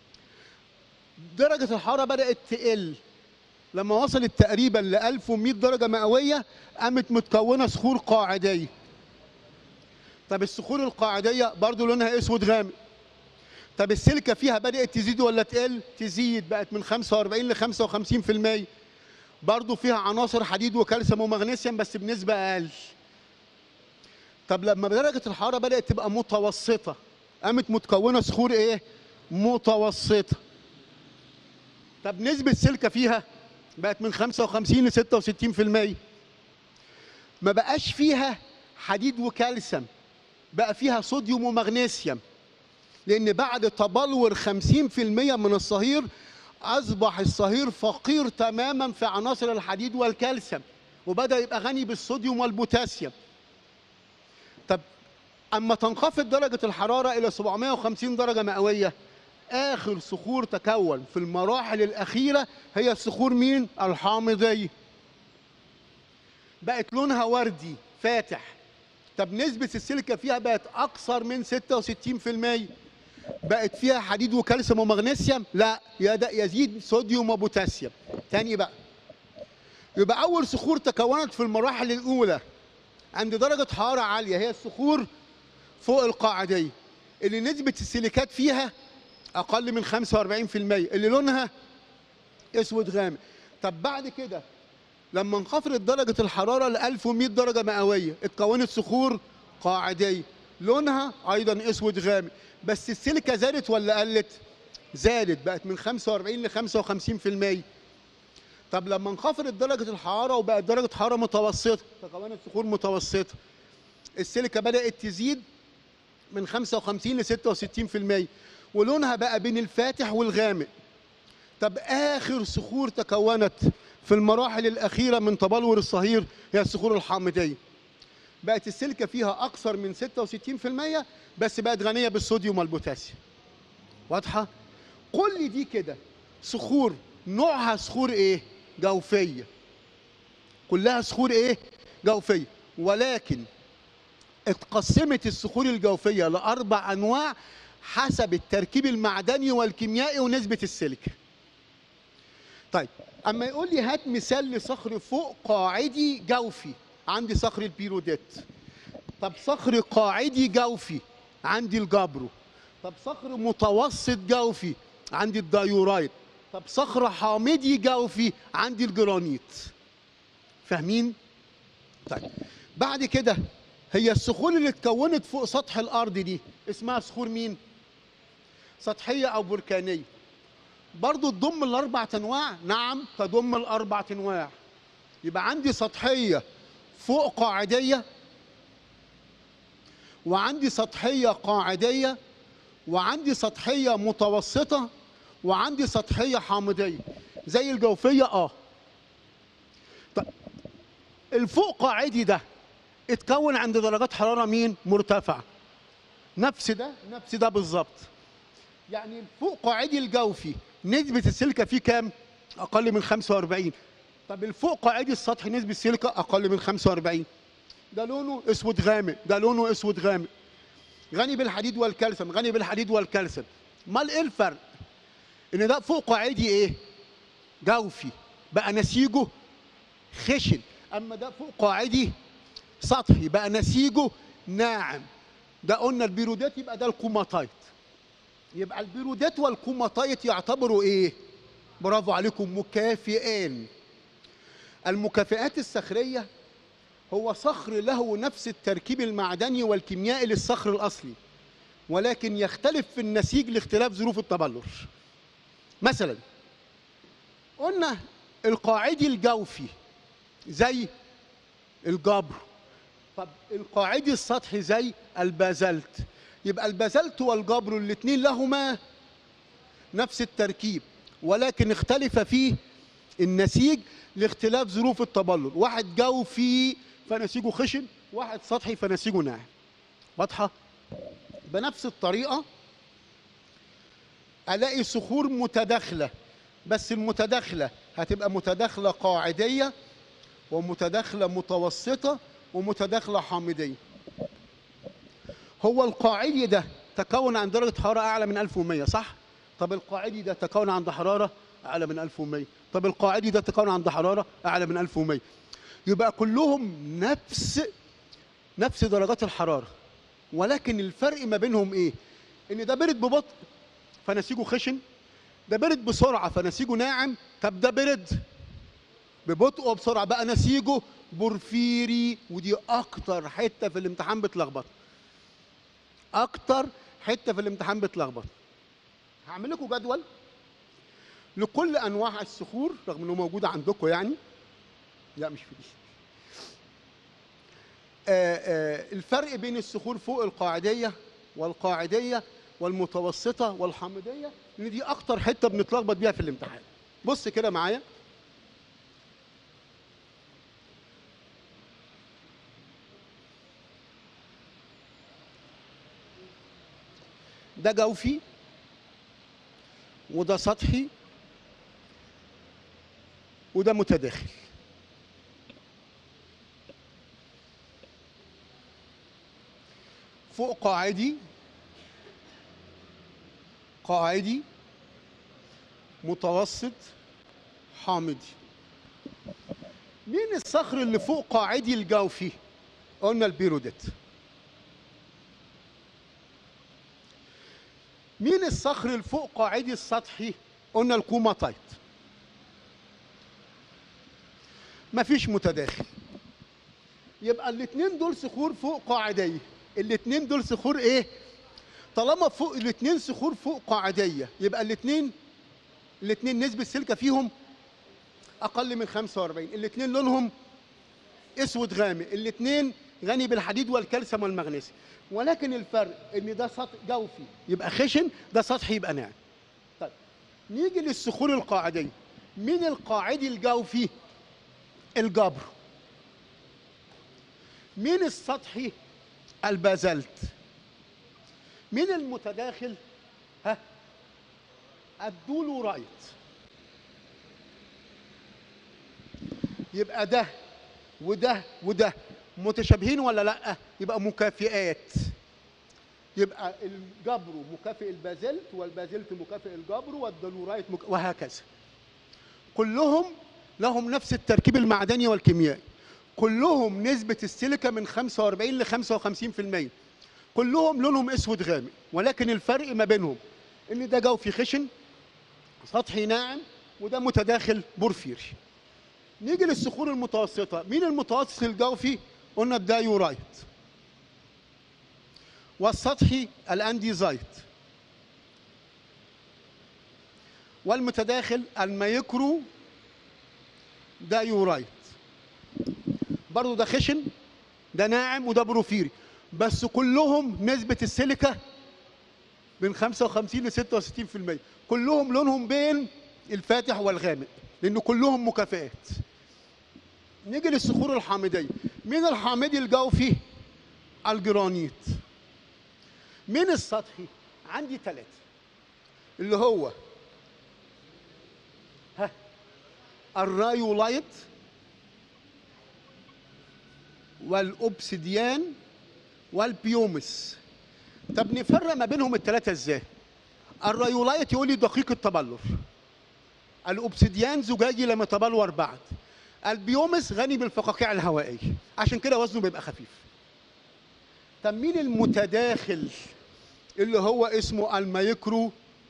درجة الحرارة بدأت تقل لما وصلت تقريبا ل 1100 درجة مئوية قامت متكونة صخور قاعدية طب الصخور القاعدية برضو لونها أسود غامق طب السلكة فيها بدأت تزيد ولا تقل؟ تزيد بقت من 45 ل 55% برضو فيها عناصر حديد وكالسيوم ومغنيسيوم بس بنسبة أقل طب لما درجة الحرارة بدأت تبقى متوسطة قامت متكونة صخور إيه؟ متوسطة طب نسبة السلكة فيها بقت من 55 ل 66% ما بقاش فيها حديد وكالسيوم بقى فيها صوديوم ومغنيسيوم لأن بعد تبلور 50% من الصهير اصبح الصهير فقير تماما في عناصر الحديد والكالسيوم وبدا يبقى غني بالصوديوم والبوتاسيوم طب اما تنخفض درجه الحراره الى 750 درجه مئويه اخر صخور تكون في المراحل الاخيره هي الصخور مين الحامضيه بقت لونها وردي فاتح طب نسبه السيليكا فيها بقت اكثر من 66% بقت فيها حديد وكالسيوم ومغنيسيوم لا يد- يزيد صوديوم وبوتاسيوم تاني بقى يبقى اول صخور تكونت في المراحل الاولى عند درجه حراره عاليه هي الصخور فوق القاعديه اللي نسبه السيليكات فيها اقل من 45% اللي لونها اسود غامق طب بعد كده لما انخفضت درجه الحراره ل 1100 درجه مئويه اتكونت صخور قاعديه لونها ايضا اسود غامق بس السيليكا زادت ولا قلت زادت بقت من 45 ل 55% طب لما انخفضت درجه الحراره وبقت درجه حراره متوسطه تكونت صخور متوسطه السيليكا بدات تزيد من 55 ل 66% ولونها بقى بين الفاتح والغامق طب اخر صخور تكونت في المراحل الاخيره من تبلور الصهير هي الصخور الحامضيه بقت السلكه فيها اكثر من 66% بس بقت غنيه بالصوديوم والبوتاسيوم واضحه كل دي كده صخور نوعها صخور ايه جوفيه كلها صخور ايه جوفيه ولكن اتقسمت الصخور الجوفيه لاربع انواع حسب التركيب المعدني والكيميائي ونسبه السيليكا طيب اما يقول لي هات مثال لصخر فوق قاعدي جوفي عندي صخر البيروديت طب صخر قاعدي جوفي عندي الجبرو طب صخر متوسط جوفي عندي الدايورايت طب صخر حامضي جوفي عندي الجرانيت فاهمين طيب بعد كده هي الصخور اللي اتكونت فوق سطح الارض دي اسمها صخور مين سطحيه او بركانيه برضو تضم الاربع انواع نعم تضم الاربع انواع يبقى عندي سطحيه فوق قاعديه وعندي سطحيه قاعديه وعندي سطحيه متوسطه وعندي سطحيه حامضيه زي الجوفيه اه طب الفوق قاعدي ده اتكون عند درجات حراره مين مرتفعه نفس ده نفس ده بالظبط يعني الفوق قاعدي الجوفي نسبه السيليكا فيه كام اقل من 45 طب الفوق قاعدي السطح نسبه السيليكا اقل من 45 ده لونه اسود غامق ده لونه اسود غامق غني بالحديد والكالسيوم غني بالحديد والكالسيوم امال ايه الفرق ان ده فوق قاعدي ايه جوفي بقى نسيجه خشن اما ده فوق قاعدي سطحي بقى نسيجه ناعم ده قلنا البيرودات يبقى ده الكوماتايت يبقى البيرودات والكوماتايت يعتبروا ايه برافو عليكم مكافئين المكافئات الصخريه هو صخر له نفس التركيب المعدني والكيميائي للصخر الاصلي ولكن يختلف في النسيج لاختلاف ظروف التبلور مثلا قلنا القاعدي الجوفي زي الجبر طب القاعدي السطحي زي البازلت يبقى البازلت والجبر الاثنين لهما نفس التركيب ولكن اختلف فيه النسيج لاختلاف ظروف التبلور واحد جوفي فنسيجه خشن واحد سطحي فنسيجه ناعم واضحه بنفس الطريقه الاقي صخور متداخله بس المتداخله هتبقى متداخله قاعديه ومتداخله متوسطه ومتداخله حامضيه هو القاعدي ده تكون عند درجه حراره اعلى من 1100 صح طب القاعدي ده تكون عند حراره اعلى من 1100 طب القاعدي ده تكون عند حراره اعلى من 1100 يبقى كلهم نفس نفس درجات الحراره ولكن الفرق ما بينهم ايه ان ده برد ببطء فنسيجه خشن ده برد بسرعه فنسيجه ناعم طب ده برد ببطء وبسرعه بقى نسيجه بورفيري ودي اكتر حته في الامتحان بتلخبط اكتر حته في الامتحان بتلخبط هعمل لكم جدول لكل انواع الصخور رغم انه موجوده عندكم يعني لا مش في دي آه، آه، الفرق بين الصخور فوق القاعديه والقاعديه والمتوسطه والحامضيه ان دي اكتر حته بنتلخبط بيها في الامتحان بص كده معايا ده جوفي وده سطحي وده متداخل فوق قاعدي قاعدي متوسط حامضي مين الصخر اللي فوق قاعدي الجوفي قلنا البيروديت مين الصخر الفوق قاعدي السطحي قلنا الكوماتايت مفيش متداخل يبقى الاثنين دول صخور فوق قاعديه الاثنين دول صخور ايه طالما فوق الاثنين صخور فوق قاعديه يبقى الاثنين الاثنين نسبه السلكه فيهم اقل من 45 الاثنين لونهم اسود غامق الاثنين غني بالحديد والكالسيوم والمغنيسيوم ولكن الفرق ان ده سطح جوفي يبقى خشن ده سطحي يبقى ناعم طيب نيجي للصخور القاعديه مين القاعدي الجوفي الجبر مين السطحي البازلت مين المتداخل ها الدولورايت يبقى ده وده وده متشابهين ولا لا يبقى مكافئات يبقى الجبر مكافئ البازلت والبازلت مكافئ الجبر والدلورايت مك... وهكذا كلهم لهم نفس التركيب المعدني والكيميائي كلهم نسبة السيليكا من 45 ل 55% كلهم لونهم اسود غامق ولكن الفرق ما بينهم ان ده جوفي خشن سطحي ناعم وده متداخل بورفيري نيجي للصخور المتوسطة مين المتوسط الجوفي قلنا الدايورايت والسطحي الانديزايت والمتداخل المايكرو دايورايت برضو ده خشن ده ناعم وده بروفيري بس كلهم نسبة السيليكا من 55 ل 66% كلهم لونهم بين الفاتح والغامق لأن كلهم مكافئات نيجي للصخور الحامضية مين الحامضي الجوفي الجرانيت مين السطحي عندي ثلاثة اللي هو ها الرايولايت والاوبسيديان والبيومس طب نفرق ما بينهم الثلاثه ازاي الرايولايت يقول لي دقيق التبلور الاوبسيديان زجاجي لم يتبلور بعد البيومس غني بالفقاقيع الهوائيه عشان كده وزنه بيبقى خفيف طب مين المتداخل اللي هو اسمه المايكرو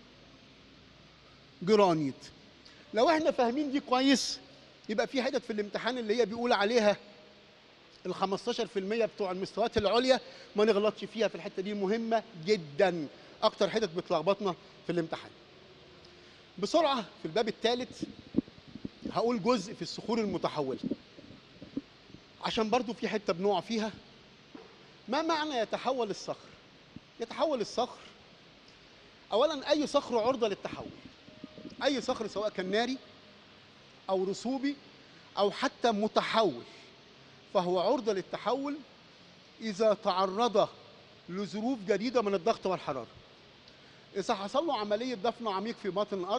جرانيت لو احنا فاهمين دي كويس يبقى في حتت في الامتحان اللي هي بيقول عليها ال 15% بتوع المستويات العليا ما نغلطش فيها في الحته دي مهمه جدا اكتر حتت بتلخبطنا في الامتحان بسرعه في الباب الثالث هقول جزء في الصخور المتحوله عشان برضو في حته بنقع فيها ما معنى يتحول الصخر يتحول الصخر اولا اي صخر عرضه للتحول اي صخر سواء كان ناري او رسوبي او حتى متحول فهو عرضه للتحول اذا تعرض لظروف جديده من الضغط والحراره اذا حصل له عمليه دفن عميق في باطن الارض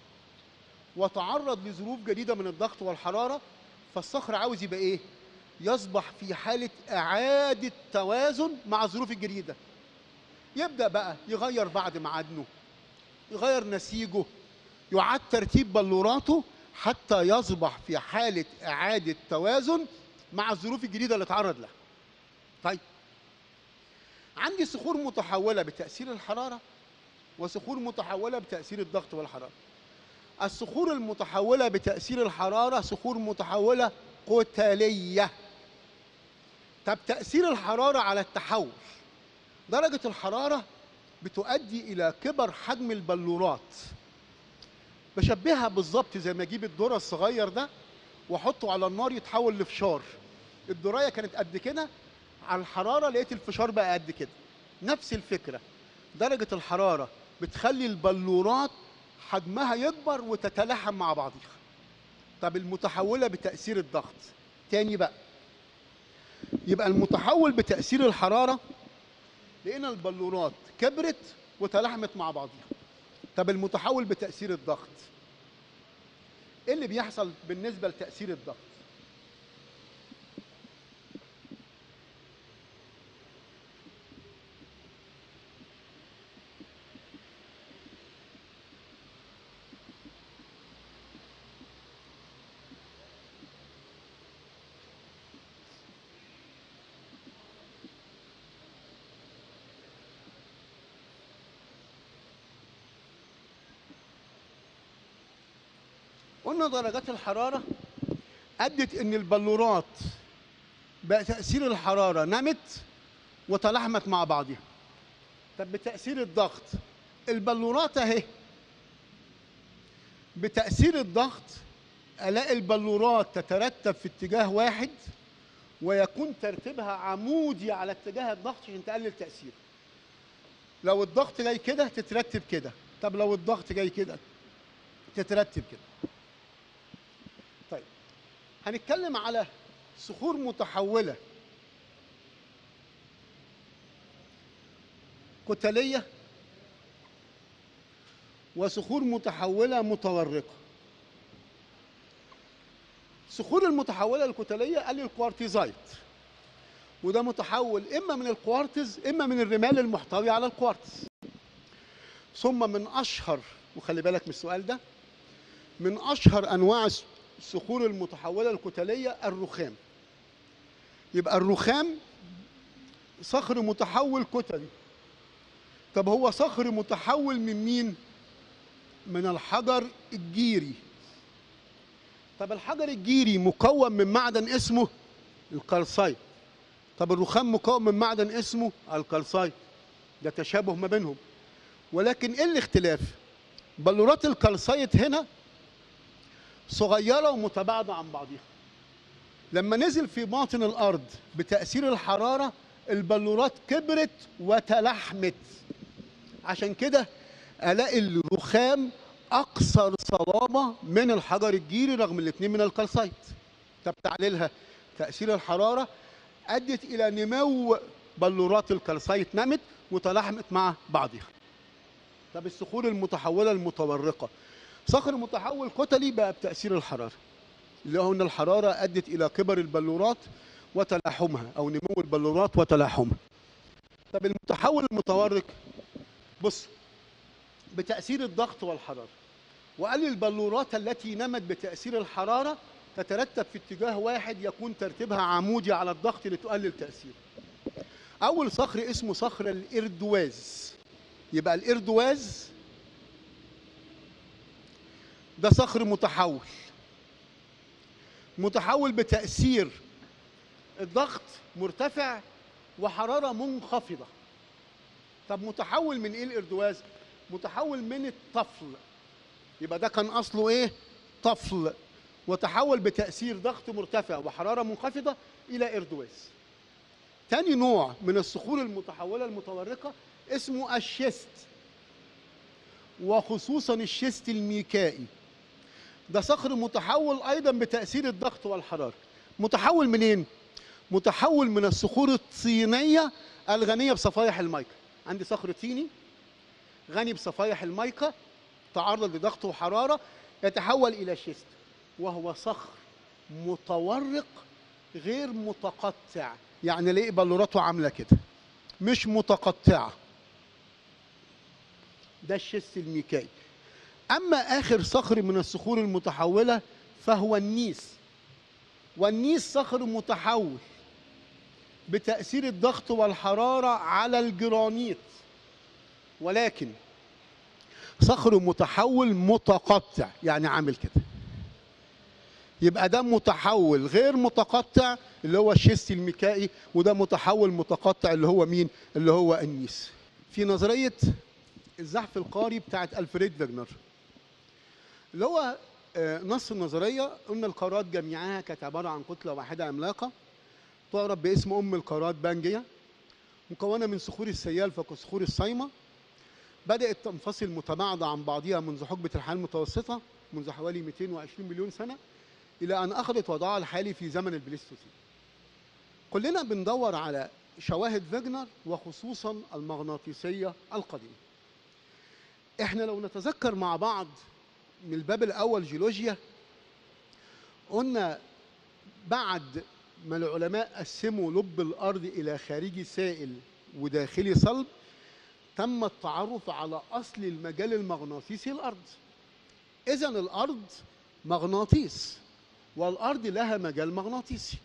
وتعرض لظروف جديده من الضغط والحراره فالصخر عاوز يبقى ايه يصبح في حاله اعاده توازن مع الظروف الجديده يبدا بقى يغير بعض معادنه يغير نسيجه يعاد ترتيب بلوراته حتى يصبح في حاله اعاده توازن مع الظروف الجديده اللي اتعرض لها طيب عندي صخور متحوله بتاثير الحراره وصخور متحوله بتاثير الضغط والحراره الصخور المتحوله بتاثير الحراره صخور متحوله قتاليه طب تاثير الحراره على التحول درجه الحراره بتؤدي الى كبر حجم البلورات بشبهها بالظبط زي ما اجيب الذره الصغير ده واحطه على النار يتحول لفشار الدرايه كانت قد كده على الحراره لقيت الفشار بقى قد كده نفس الفكره درجه الحراره بتخلي البلورات حجمها يكبر وتتلاحم مع بعضها طب المتحوله بتاثير الضغط تاني بقى يبقى المتحول بتاثير الحراره لقينا البلورات كبرت وتلاحمت مع بعضها طب المتحول بتاثير الضغط ايه اللي بيحصل بالنسبه لتاثير الضغط قلنا درجات الحرارة أدت إن البلورات بقى تأثير الحرارة نمت وتلاحمت مع بعضها. طب بتأثير الضغط البلورات أهي بتأثير الضغط ألاقي البلورات تترتب في اتجاه واحد ويكون ترتيبها عمودي على اتجاه الضغط عشان تقلل تأثيره. لو الضغط جاي كده تترتب كده، طب لو الضغط جاي كده تترتب كده. هنتكلم على صخور متحولة كتلية وصخور متحولة متورقة الصخور المتحولة الكتلية قال لي الكوارتيزايت وده متحول إما من الكوارتز إما من الرمال المحتوي على الكوارتز ثم من أشهر وخلي بالك من السؤال ده من أشهر أنواع الصخور المتحولة الكتلية الرخام يبقى الرخام صخر متحول كتلي طب هو صخر متحول من مين من الحجر الجيري طب الحجر الجيري مكون من معدن اسمه الكالسايت طب الرخام مكون من معدن اسمه الكالسايت ده تشابه ما بينهم ولكن ايه الاختلاف بلورات الكالسايت هنا صغيره ومتباعده عن بعضها لما نزل في باطن الارض بتاثير الحراره البلورات كبرت وتلحمت عشان كده الاقي الرخام اكثر صلابه من الحجر الجيري رغم الاثنين من الكالسايت طب تعليلها تاثير الحراره ادت الى نمو بلورات الكالسايت نمت وتلاحمت مع بعضها طب الصخور المتحوله المتورقه صخر متحول كتلي بقى بتاثير الحراره اللي هو ان الحراره ادت الى كبر البلورات وتلاحمها او نمو البلورات وتلاحمها طب المتحول المتورق بص بتاثير الضغط والحراره وقال لي البلورات التي نمت بتاثير الحراره تترتب في اتجاه واحد يكون ترتيبها عمودي على الضغط لتقلل تاثيره اول صخر اسمه صخر الاردواز يبقى الاردواز ده صخر متحول متحول بتاثير الضغط مرتفع وحراره منخفضه طب متحول من ايه الاردواز متحول من الطفل يبقى ده كان اصله ايه طفل وتحول بتاثير ضغط مرتفع وحراره منخفضه الى اردواز تاني نوع من الصخور المتحوله المتورقه اسمه الشيست وخصوصا الشيست الميكائي ده صخر متحول ايضا بتاثير الضغط والحراره متحول منين متحول من الصخور الطينيه الغنيه بصفائح الميكا عندي صخر طيني غني بصفائح الميكا تعرض لضغط وحراره يتحول الى شيست وهو صخر متورق غير متقطع يعني ليه بلوراته عامله كده مش متقطعه ده الشيست الميكائي اما اخر صخر من الصخور المتحوله فهو النيس والنيس صخر متحول بتاثير الضغط والحراره على الجرانيت ولكن صخر متحول متقطع يعني عامل كده يبقى ده متحول غير متقطع اللي هو الشيست الميكائي وده متحول متقطع اللي هو مين اللي هو النيس في نظريه الزحف القاري بتاعت الفريد فيجنر اللي هو آه، نص النظريه قلنا القارات جميعها كانت عباره عن كتله واحده عملاقه تعرف باسم ام القارات بانجيا مكونه من صخور السيال فكصخور الصايمه بدات تنفصل متباعده عن بعضها منذ حقبه الحياه المتوسطه منذ حوالي 220 مليون سنه الى ان اخذت وضعها الحالي في زمن البليستوسين كلنا بندور على شواهد فيجنر وخصوصا المغناطيسيه القديمه احنا لو نتذكر مع بعض من الباب الاول جيولوجيا قلنا بعد ما العلماء قسموا لب الارض الى خارجي سائل وداخلي صلب تم التعرف على اصل المجال المغناطيسي الارض اذا الارض مغناطيس والارض لها مجال مغناطيسي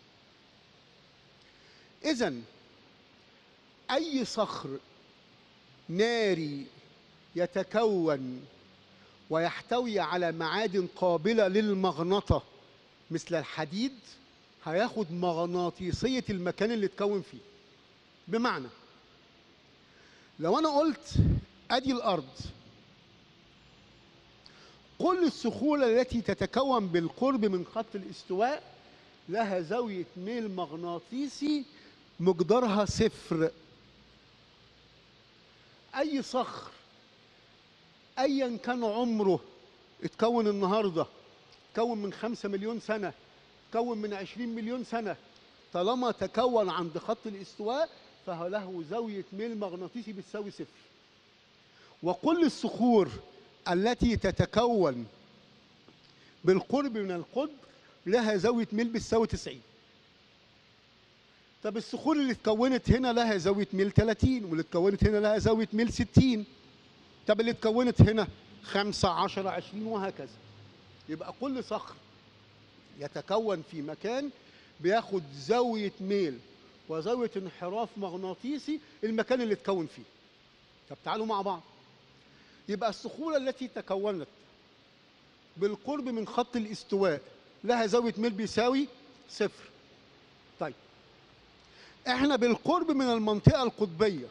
اذا اي صخر ناري يتكون ويحتوي على معادن قابله للمغنطه مثل الحديد هياخد مغناطيسيه المكان اللي اتكون فيه بمعنى لو انا قلت ادي الارض كل الصخور التي تتكون بالقرب من خط الاستواء لها زاويه ميل مغناطيسي مقدارها صفر اي صخر ايا كان عمره اتكون النهارده اتكون من خمسة مليون سنه اتكون من عشرين مليون سنه طالما تكون عند خط الاستواء فله زاويه ميل مغناطيسي بتساوي صفر وكل الصخور التي تتكون بالقرب من القطب لها زاويه ميل بتساوي 90 طب الصخور اللي اتكونت هنا لها زاويه ميل 30 واللي اتكونت هنا لها زاويه ميل 60 طب اللي اتكونت هنا 5 10 20 وهكذا يبقى كل صخر يتكون في مكان بياخد زاويه ميل وزاويه انحراف مغناطيسي المكان اللي اتكون فيه طب تعالوا مع بعض يبقى الصخور التي تكونت بالقرب من خط الاستواء لها زاويه ميل بيساوي صفر طيب احنا بالقرب من المنطقه القطبيه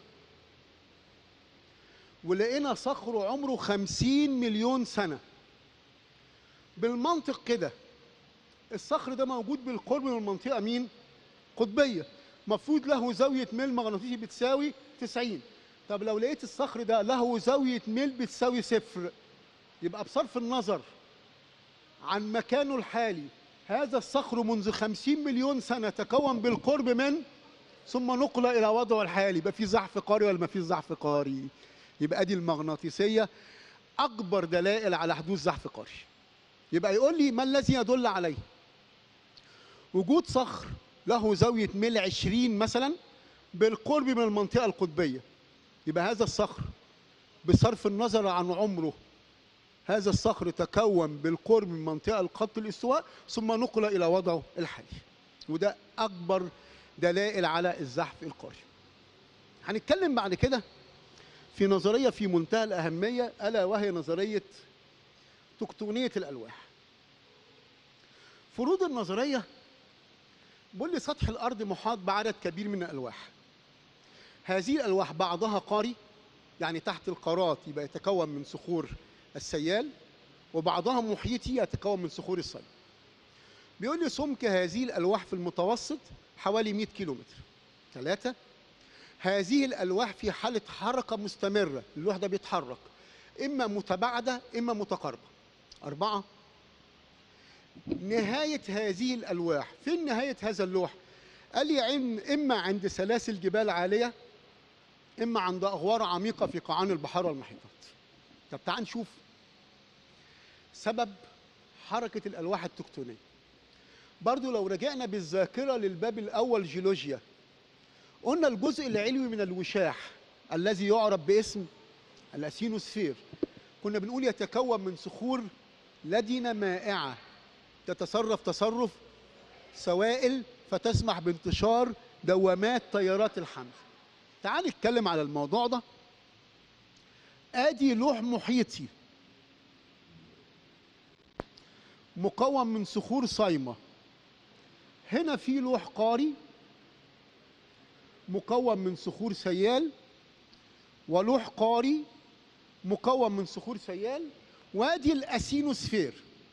ولقينا صخر عمره خمسين مليون سنه بالمنطق كده الصخر ده موجود بالقرب من المنطقه مين قطبيه مفروض له زاويه ميل مغناطيسي بتساوي 90 طب لو لقيت الصخر ده له زاويه ميل بتساوي صفر يبقى بصرف النظر عن مكانه الحالي هذا الصخر منذ خمسين مليون سنة تكون بالقرب من ثم نقل إلى وضعه الحالي يبقى في زحف قاري ولا ما فيش زحف قاري يبقى دي المغناطيسية أكبر دلائل على حدوث زحف قاري يبقى يقول لي ما الذي يدل عليه وجود صخر له زاوية ميل 20 مثلا بالقرب من المنطقة القطبية يبقى هذا الصخر بصرف النظر عن عمره هذا الصخر تكون بالقرب من منطقة خط الاستواء ثم نقل إلى وضعه الحالي وده أكبر دلائل على الزحف القاري هنتكلم بعد كده في نظرية في منتهى الأهمية ألا وهي نظرية تكتونية الألواح فروض النظرية بيقول لي سطح الأرض محاط بعدد كبير من الألواح هذه الألواح بعضها قاري يعني تحت القارات يبقى يتكون من صخور السيال وبعضها محيطي يتكون من صخور الصلب بيقول لي سمك هذه الألواح في المتوسط حوالي 100 كيلومتر ثلاثة هذه الألواح في حالة حركة مستمرة اللوح ده بيتحرك إما متباعدة إما متقاربة أربعة نهاية هذه الألواح فين نهاية هذا اللوح قال لي عم إما عند سلاسل جبال عالية إما عند أغوار عميقة في قاعان البحار والمحيطات طب تعال نشوف سبب حركة الألواح التكتونية برضو لو رجعنا بالذاكرة للباب الأول جيولوجيا قلنا الجزء العلوي من الوشاح الذي يعرف باسم الأسينوسفير كنا بنقول يتكون من صخور لدنة مائعة تتصرف تصرف سوائل فتسمح بانتشار دوامات تيارات الحمل تعال نتكلم على الموضوع ده ادي لوح محيطي مكون من صخور صايمه هنا في لوح قاري مكون من صخور سيال ولوح قاري مكون من صخور سيال وادي الاسينوسفير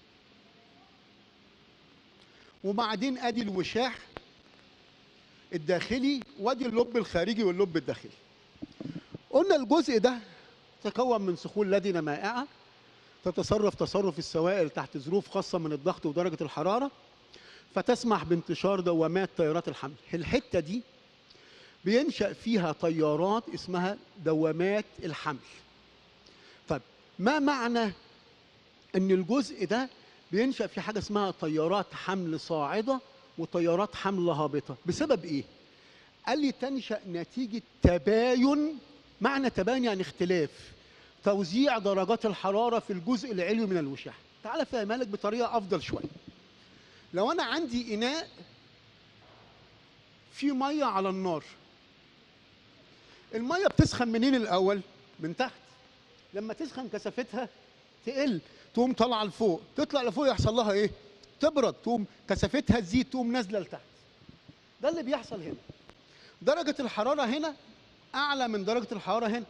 وبعدين ادي الوشاح الداخلي وادي اللب الخارجي واللب الداخلي قلنا الجزء ده تكون من صخور لدنة مائعة تتصرف تصرف السوائل تحت ظروف خاصة من الضغط ودرجة الحرارة فتسمح بانتشار دوامات تيارات الحمل الحتة دي بينشأ فيها تيارات اسمها دوامات الحمل طيب ما معنى ان الجزء ده بينشأ في حاجة اسمها تيارات حمل صاعدة وتيارات حمل هابطة بسبب ايه قال لي تنشأ نتيجة تباين معنى تباين يعني اختلاف توزيع درجات الحرارة في الجزء العلوي من الوشاح تعال افهمها لك بطريقة افضل شوية لو انا عندي اناء فيه مية على النار المية بتسخن منين الاول من تحت لما تسخن كثافتها تقل تقوم طالعه لفوق تطلع لفوق يحصل لها ايه تبرد تقوم كثافتها تزيد تقوم نازله لتحت ده اللي بيحصل هنا درجه الحراره هنا اعلى من درجه الحراره هنا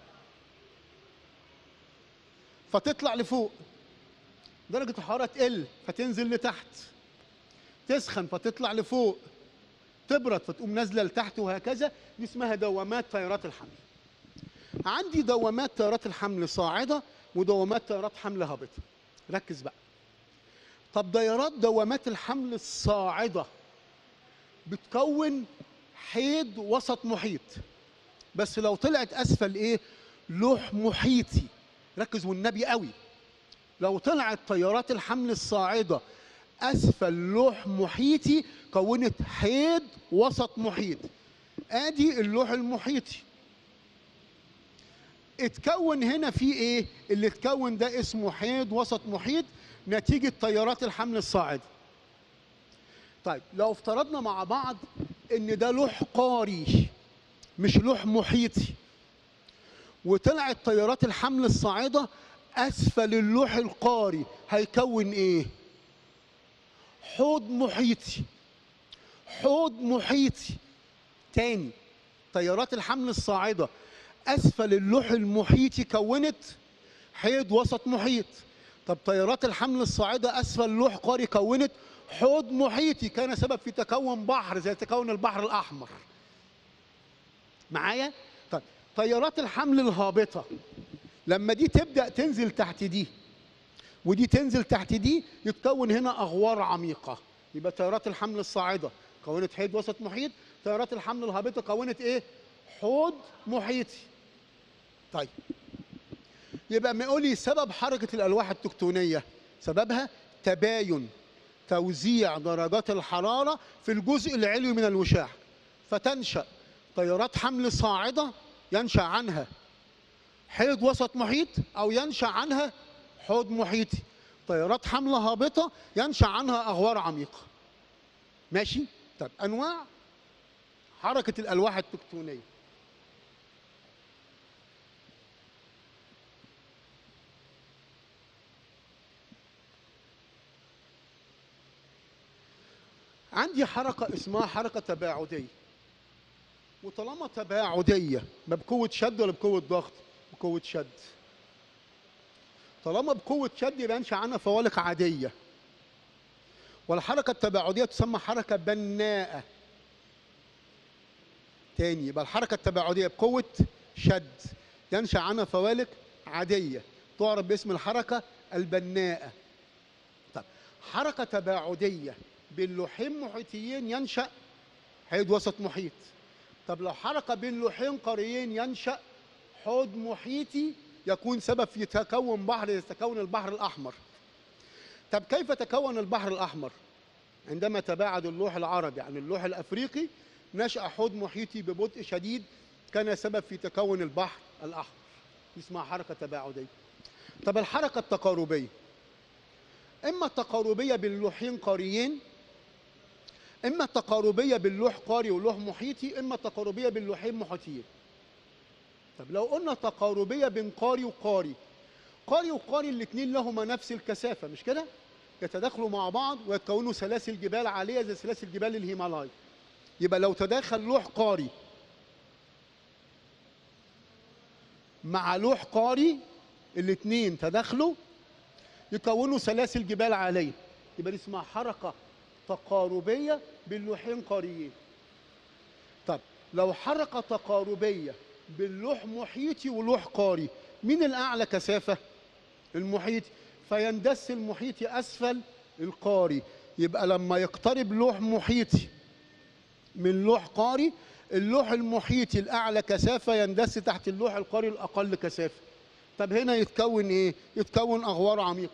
فتطلع لفوق درجه الحراره تقل فتنزل لتحت تسخن فتطلع لفوق تبرد فتقوم نازله لتحت وهكذا دي اسمها دوامات تيارات الحمل عندي دوامات تيارات الحمل صاعده ودوامات تيارات حمل هابطه ركز بقى طب ديارات دوامات الحمل الصاعده بتكون حيض وسط محيط بس لو طلعت اسفل ايه لوح محيطي ركز والنبي قوي لو طلعت تيارات الحمل الصاعده اسفل لوح محيطي كونت حيض وسط محيط ادي اللوح المحيطي اتكون هنا في ايه اللي اتكون ده اسمه حيض وسط محيط نتيجة تيارات الحمل الصاعد طيب لو افترضنا مع بعض ان ده لوح قاري مش لوح محيطي وطلعت تيارات الحمل الصاعده اسفل اللوح القاري هيكون ايه حوض محيطي حوض محيطي تاني تيارات الحمل الصاعده اسفل اللوح المحيطي كونت حيض وسط محيط طب تيارات الحمل الصاعده اسفل لوح قاري كونت حوض محيطي كان سبب في تكون بحر زي تكون البحر الاحمر معايا طيب تيارات الحمل الهابطه لما دي تبدا تنزل تحت دي ودي تنزل تحت دي يتكون هنا اغوار عميقه يبقى تيارات الحمل الصاعده كونت حيض وسط محيط تيارات الحمل الهابطه كونت ايه حوض محيطي طيب يبقى ما يقول لي سبب حركه الالواح التكتونيه سببها تباين توزيع درجات الحراره في الجزء العلوي من الوشاح فتنشا تيارات حمل صاعده ينشا عنها حيض وسط محيط او ينشا عنها حوض محيطي تيارات حمل هابطه ينشا عنها اغوار عميقه ماشي طب انواع حركه الالواح التكتونيه عندي حركه اسمها حركه تباعديه وطالما تباعديه ما بقوه شد ولا بقوه ضغط بقوه شد طالما بقوه شد يبقى ينشا عنها فوالق عاديه والحركه التباعديه تسمى حركه بناءه تاني يبقى الحركه التباعديه بقوه شد ينشا عنها فوالق عاديه تعرف باسم الحركه البناءه طب حركه تباعديه بين لوحين محيطيين ينشا حيض وسط محيط طب لو حركه بين لوحين قاريين ينشا حوض محيطي يكون سبب في تكون بحر يتكون البحر الاحمر طب كيف تكون البحر الاحمر عندما تباعد اللوح العربي عن اللوح الافريقي نشا حوض محيطي ببطء شديد كان سبب في تكون البحر الاحمر اسمها حركه تباعديه طب الحركه التقاربيه اما التقاربيه بين لوحين قاريين اما التقاربيه بين لوح قاري ولوح محيطي اما التقاربيه بين لوحين محيطيين طب لو قلنا تقاربيه بين قاري وقاري قاري وقاري الاثنين لهما نفس الكثافه مش كده يتداخلوا مع بعض ويتكونوا سلاسل جبال عاليه زي سلاسل جبال الهيمالايا يبقى لو تداخل لوح قاري مع لوح قاري الاثنين تداخلوا يكونوا سلاسل جبال عاليه يبقى دي اسمها حركه تقاربيه بين لوحين قاريين طب لو حركه تقاربيه بين لوح محيطي ولوح قاري مين الاعلى كثافه المحيطي فيندس المحيطي اسفل القاري يبقى لما يقترب لوح محيطي من لوح قاري اللوح المحيطي الاعلى كثافه يندس تحت اللوح القاري الاقل كثافه طب هنا يتكون ايه يتكون اغوار عميقه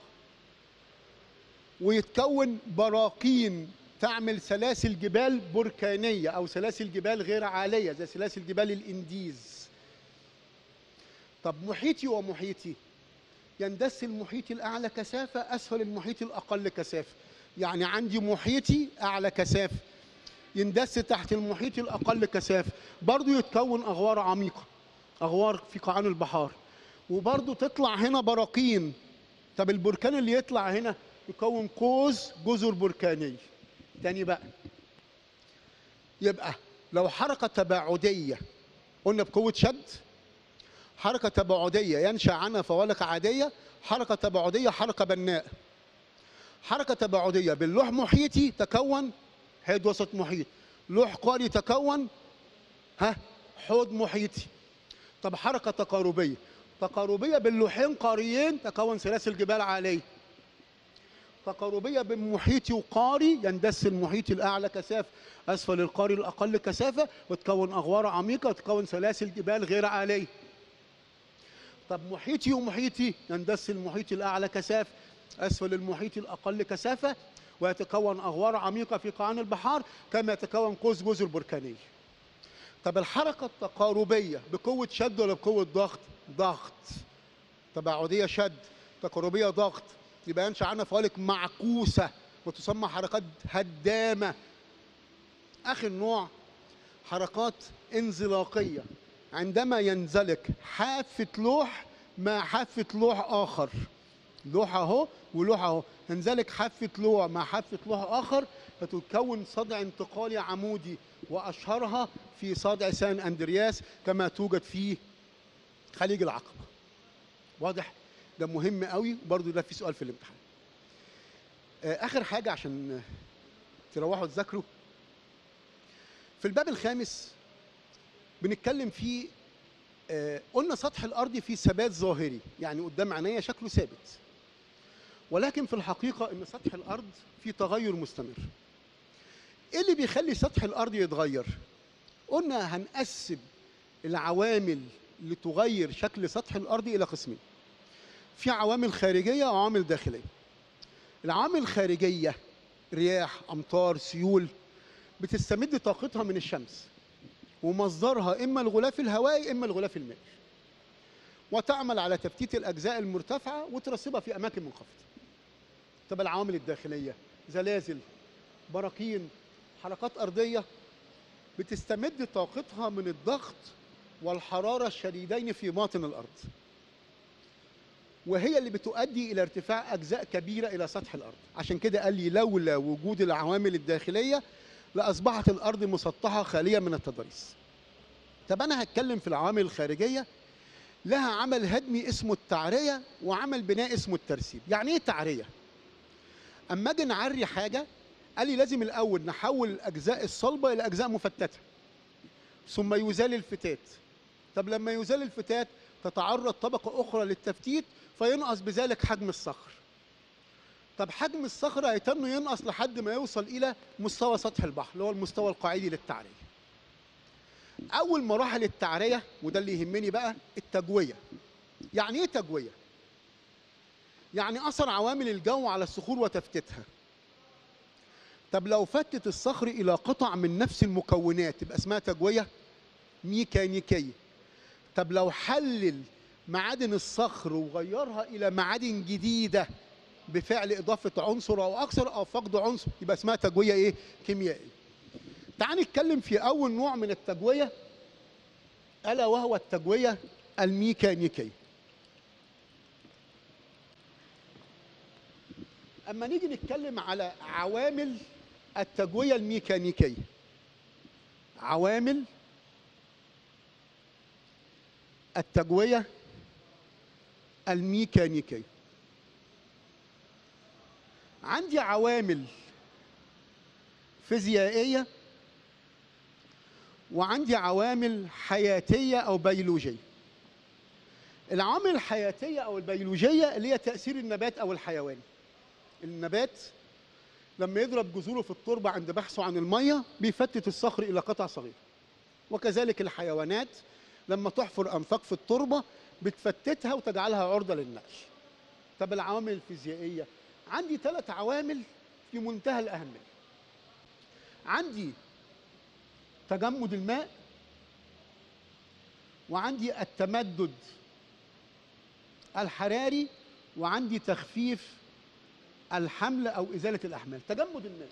ويتكون براكين تعمل سلاسل جبال بركانيه او سلاسل جبال غير عاليه زي سلاسل جبال الانديز طب محيطي ومحيطي يندس المحيط الاعلى كثافه اسفل المحيط الاقل كثافه يعني عندي محيطي اعلى كثافه يندس تحت المحيط الاقل كثافه برضه يتكون اغوار عميقه اغوار في قاعان البحار وبرضه تطلع هنا براكين طب البركان اللي يطلع هنا يكون قوس جزر بركانيه تاني بقى يبقى لو حركه تباعديه قلنا بقوه شد حركه تباعديه ينشا عنها فوالق عاديه حركه تباعديه حركه بناء حركه تباعديه باللوح محيطي تكون حيض وسط محيط لوح قاري تكون ها حوض محيطي طب حركه تقاربيه تقاربيه بين لوحين قاريين تكون سلاسل جبال عاليه تقاربيه بين محيطي وقاري يندس المحيط الاعلى كثافه اسفل القاري الاقل كثافه وتكون اغوار عميقه وتكون سلاسل جبال غير عاليه طب محيطي ومحيطي يندس المحيط الاعلى كثافه اسفل المحيط الاقل كثافه ويتكون اغوار عميقه في قاعان البحار كما يتكون قوس جزر بركانيه طب الحركه التقاربيه بقوه شد ولا بقوه ضغط ضغط تباعديه شد تقاربيه ضغط يبقى ينشا عنها فوالق معكوسه وتسمى حركات هدامه اخر نوع حركات انزلاقيه عندما ينزلق حافة لوح مع حافة لوح آخر لوح أهو ولوح أهو ينزلق حافة لوح مع حافة لوح آخر فتكون صدع انتقالي عمودي وأشهرها في صدع سان أندرياس كما توجد في خليج العقبة واضح ده مهم قوي برضو ده في سؤال في الامتحان آه، آخر حاجة عشان تروحوا تذاكروا في الباب الخامس بنتكلم فيه آه، قلنا سطح الارض فيه ثبات ظاهري يعني قدام عينيا شكله ثابت ولكن في الحقيقه ان سطح الارض فيه تغير مستمر ايه اللي بيخلي سطح الارض يتغير قلنا هنقسم العوامل اللي تغير شكل سطح الارض الى قسمين في عوامل خارجيه وعوامل داخليه العوامل الخارجيه رياح امطار سيول بتستمد طاقتها من الشمس ومصدرها اما الغلاف الهوائي اما الغلاف المائي وتعمل على تفتيت الاجزاء المرتفعه وترسبها في اماكن منخفضه طب العوامل الداخليه زلازل براكين حركات ارضيه بتستمد طاقتها من الضغط والحراره الشديدين في باطن الارض وهي اللي بتؤدي الى ارتفاع اجزاء كبيره الى سطح الارض عشان كده قال لي لولا وجود العوامل الداخليه لاصبحت الارض مسطحه خاليه من التضاريس طب انا هتكلم في العوامل الخارجيه لها عمل هدمي اسمه التعريه وعمل بناء اسمه الترسيب يعني ايه تعريه اما اجي نعري حاجه قال لي لازم الاول نحول الاجزاء الصلبه الى اجزاء مفتته ثم يزال الفتات طب لما يزال الفتات تتعرض طبقه اخرى للتفتيت فينقص بذلك حجم الصخر طب حجم الصخرة هيتم ينقص لحد ما يوصل إلى مستوى سطح البحر اللي هو المستوى القاعدي للتعرية. أول مراحل التعرية وده اللي يهمني بقى التجوية. يعني إيه تجوية؟ يعني أثر عوامل الجو على الصخور وتفتيتها. طب لو فتت الصخر إلى قطع من نفس المكونات تبقى اسمها تجوية ميكانيكية. طب لو حلل معادن الصخر وغيرها إلى معادن جديدة بفعل اضافه عنصر او اكثر او فقد عنصر يبقى اسمها تجويه ايه كيميائيه تعال نتكلم في اول نوع من التجويه الا وهو التجويه الميكانيكيه اما نيجي نتكلم على عوامل التجويه الميكانيكيه عوامل التجويه الميكانيكيه عندي عوامل فيزيائيه وعندي عوامل حياتيه او بيولوجيه العوامل الحياتيه او البيولوجيه اللي هي تاثير النبات او الحيوان النبات لما يضرب جذوره في التربه عند بحثه عن الميه بيفتت الصخر الى قطع صغيره وكذلك الحيوانات لما تحفر انفاق في التربه بتفتتها وتجعلها عرضه للنقل طب العوامل الفيزيائيه عندي ثلاث عوامل في منتهى الأهمية عندي تجمد الماء وعندي التمدد الحراري وعندي تخفيف الحمل أو إزالة الأحمال تجمد الماء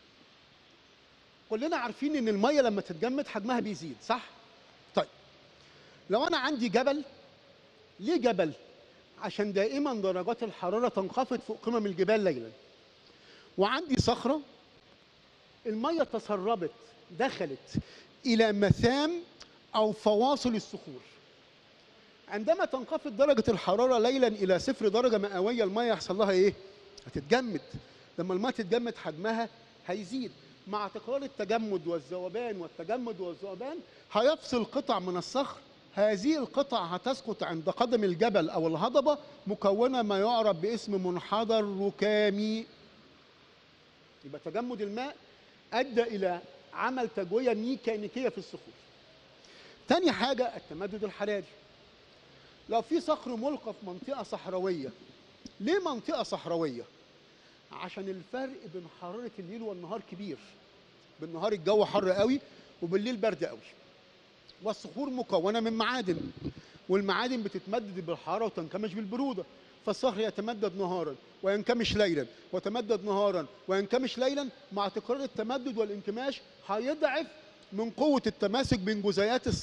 كلنا عارفين إن المية لما تتجمد حجمها بيزيد صح؟ طيب لو أنا عندي جبل ليه جبل؟ عشان دائما درجات الحراره تنخفض فوق قمم الجبال ليلا وعندي صخره الميه تسربت دخلت الى مسام او فواصل الصخور عندما تنخفض درجه الحراره ليلا الى صفر درجه مئويه الميه يحصل لها ايه هتتجمد لما الميه تتجمد حجمها هيزيد مع تكرار التجمد والذوبان والتجمد والذوبان هيفصل قطع من الصخر هذه القطع هتسقط عند قدم الجبل او الهضبه مكونه ما يعرف باسم منحدر ركامي يبقى تجمد الماء ادى الى عمل تجويه ميكانيكيه في الصخور تاني حاجه التمدد الحراري لو في صخر ملقى في منطقه صحراويه ليه منطقه صحراويه عشان الفرق بين حراره الليل والنهار كبير بالنهار الجو حر قوي وبالليل برد قوي والصخور مكونه من معادن والمعادن بتتمدد بالحراره وتنكمش بالبروده فالصخر يتمدد نهارا وينكمش ليلا ويتمدد نهارا وينكمش ليلا مع تكرار التمدد والانكماش هيضعف من قوه التماسك بين جزيئات الصخر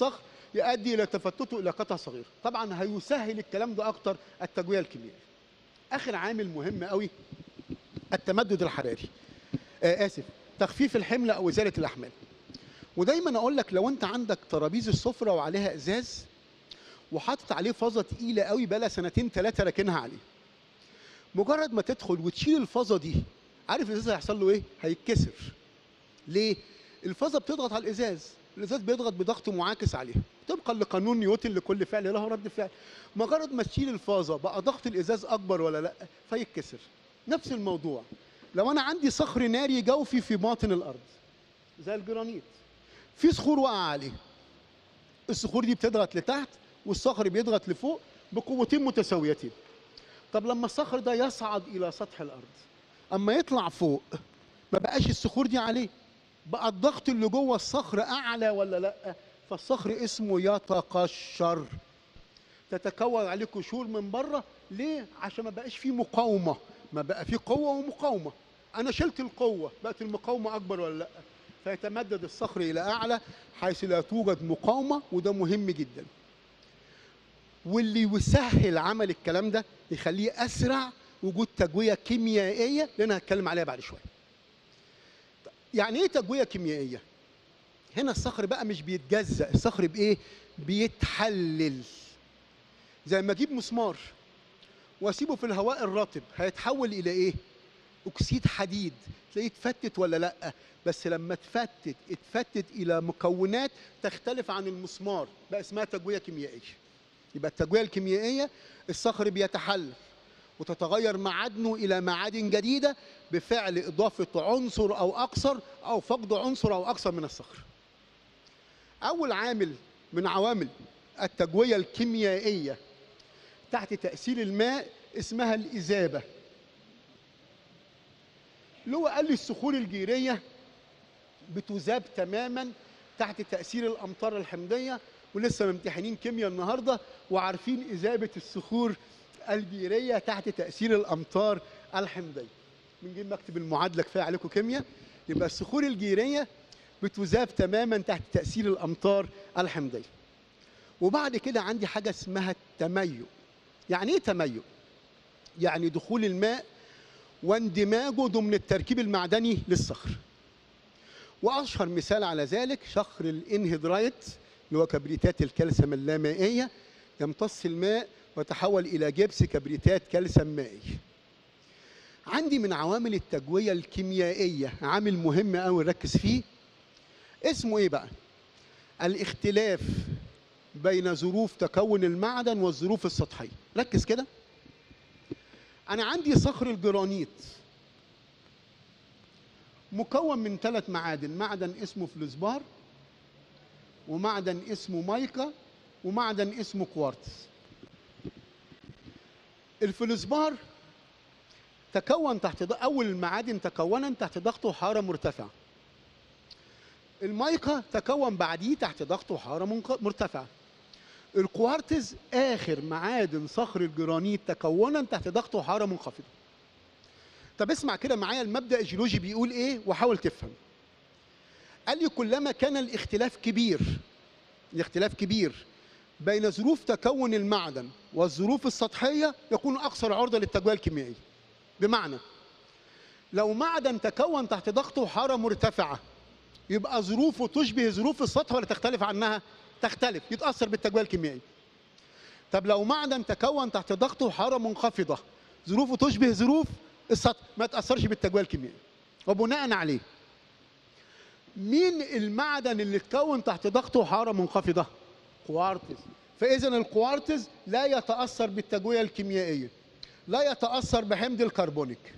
يؤدي الى تفتته الى قطع صغيره طبعا هيسهل الكلام ده اكتر التجويه الكيميائيه اخر عامل مهم قوي التمدد الحراري آه اسف تخفيف الحمل او ازاله الاحمال ودايما اقول لك لو انت عندك ترابيزه سفره وعليها ازاز وحاطط عليه فازه تقيله قوي بقى سنتين ثلاثه راكنها عليه مجرد ما تدخل وتشيل الفازه دي عارف الازاز هيحصل له ايه هيتكسر ليه الفازه بتضغط على الازاز الازاز بيضغط بضغط معاكس عليها طبقا لقانون نيوتن لكل فعل له رد فعل مجرد ما تشيل الفازه بقى ضغط الازاز اكبر ولا لا فيتكسر نفس الموضوع لو انا عندي صخر ناري جوفي في باطن الارض زي الجرانيت في صخور وقع عليه الصخور دي بتضغط لتحت والصخر بيضغط لفوق بقوتين متساويتين طب لما الصخر ده يصعد الى سطح الارض اما يطلع فوق ما بقاش الصخور دي عليه بقى الضغط اللي جوه الصخر اعلى ولا لا فالصخر اسمه يتقشر تتكون عليه قشور من بره ليه عشان ما بقاش فيه مقاومه ما بقى فيه قوه ومقاومه انا شلت القوه بقت المقاومه اكبر ولا لا فيتمدد الصخر الى اعلى حيث لا توجد مقاومه وده مهم جدا واللي يسهل عمل الكلام ده يخليه اسرع وجود تجويه كيميائيه اللي انا هتكلم عليها بعد شويه يعني ايه تجويه كيميائيه هنا الصخر بقى مش بيتجزأ الصخر بايه بيتحلل زي ما اجيب مسمار واسيبه في الهواء الرطب هيتحول الى ايه اكسيد حديد تلاقيه اتفتت ولا لا بس لما اتفتت اتفتت الى مكونات تختلف عن المسمار بقى اسمها تجويه كيميائيه يبقى التجويه الكيميائيه الصخر بيتحلل وتتغير معادنه الى معادن جديده بفعل اضافه عنصر او اكثر او فقد عنصر او اكثر من الصخر. اول عامل من عوامل التجويه الكيميائيه تحت تاثير الماء اسمها الاذابه. اللي هو قال لي الصخور الجيريه بتذاب تماما تحت تاثير الامطار الحمضيه ولسه ممتحنين كيمياء النهارده وعارفين اذابه الصخور الجيريه تحت تاثير الامطار الحمضيه من غير ما اكتب المعادله كفايه عليكم كيمياء يبقى الصخور الجيريه بتذاب تماما تحت تاثير الامطار الحمضيه وبعد كده عندي حاجه اسمها التميؤ يعني ايه تميؤ يعني دخول الماء واندماجه ضمن التركيب المعدني للصخر واشهر مثال على ذلك صخر الانهيدرايت اللي هو كبريتات الكالسيوم اللامائيه يمتص الماء وتحول الى جبس كبريتات كالسيوم مائي عندي من عوامل التجويه الكيميائيه عامل مهم قوي نركز فيه اسمه ايه بقى الاختلاف بين ظروف تكون المعدن والظروف السطحيه ركز كده انا عندي صخر الجرانيت مكون من ثلاث معادن معدن اسمه فلزبار ومعدن اسمه مايكا ومعدن اسمه كوارتز الفلزبار تكون تحت ض... اول المعادن تكونا تحت ضغط وحراره مرتفعه المايكا تكون بعديه تحت ضغط وحراره منق... مرتفعه الكوارتز اخر معادن صخر الجرانيت تكونا تحت ضغط وحراره منخفضه طب اسمع كده معايا المبدا الجيولوجي بيقول ايه وحاول تفهم قال لي كلما كان الاختلاف كبير الاختلاف كبير بين ظروف تكون المعدن والظروف السطحيه يكون اكثر عرضه للتجويه الكيميائيه بمعنى لو معدن تكون تحت ضغط وحراره مرتفعه يبقى ظروفه تشبه ظروف السطح ولا تختلف عنها تختلف يتاثر بالتجويه الكيميائيه طب لو معدن تكون تحت ضغط وحراره منخفضه ظروفه تشبه ظروف السطح ما يتاثرش بالتجويه الكيميائيه وبناء عليه مين المعدن اللي اتكون تحت ضغط وحراره منخفضه كوارتز فاذا الكوارتز لا يتاثر بالتجويه الكيميائيه لا يتاثر بحمض الكربونيك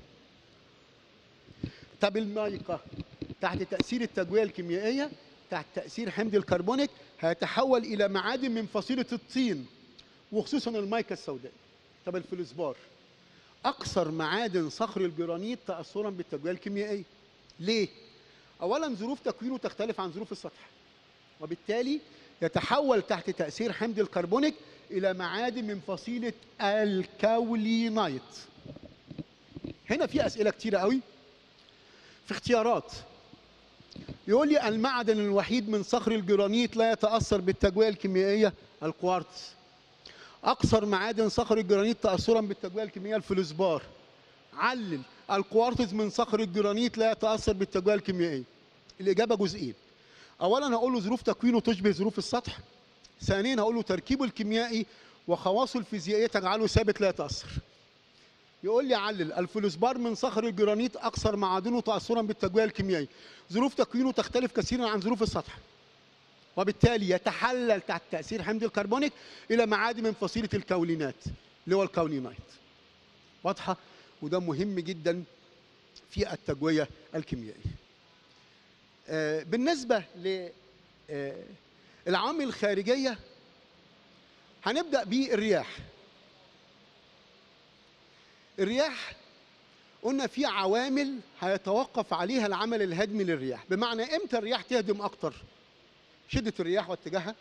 طب المايكا تحت تاثير التجويه الكيميائيه تحت تاثير حمض الكربونيك هيتحول الى معادن من فصيله الطين وخصوصا المايكا السوداء طب الفلزبار اكثر معادن صخر الجرانيت تاثرا بالتجويه الكيميائيه ليه اولا ظروف تكوينه تختلف عن ظروف السطح وبالتالي يتحول تحت تاثير حمض الكربونيك الى معادن من فصيله الكاولينايت هنا في اسئله كتيره قوي في اختيارات يقول لي المعدن الوحيد من صخر الجرانيت لا يتاثر بالتجويه الكيميائيه الكوارتز اكثر معادن صخر الجرانيت تاثرا بالتجويه الكيميائيه الفلزبار علل الكوارتز من صخر الجرانيت لا يتاثر بالتجويه الكيميائيه الاجابه جزئين اولا هقول له ظروف تكوينه تشبه ظروف السطح ثانيا هقول له تركيبه الكيميائي وخواصه الفيزيائيه تجعله ثابت لا يتاثر يقول لي علل الفلزبار من صخر الجرانيت اكثر معادنه تاثرا بالتجويه الكيميائي ظروف تكوينه تختلف كثيرا عن ظروف السطح وبالتالي يتحلل تحت تاثير حمض الكربونيك الى معادن من فصيله الكولينات اللي هو الكولينايت واضحه وده مهم جدا في التجويه الكيميائيه آه، بالنسبه للعوامل الخارجيه هنبدا بالرياح الرياح قلنا في عوامل هيتوقف عليها العمل الهدمي للرياح بمعنى امتى الرياح تهدم اكتر شده الرياح واتجاهها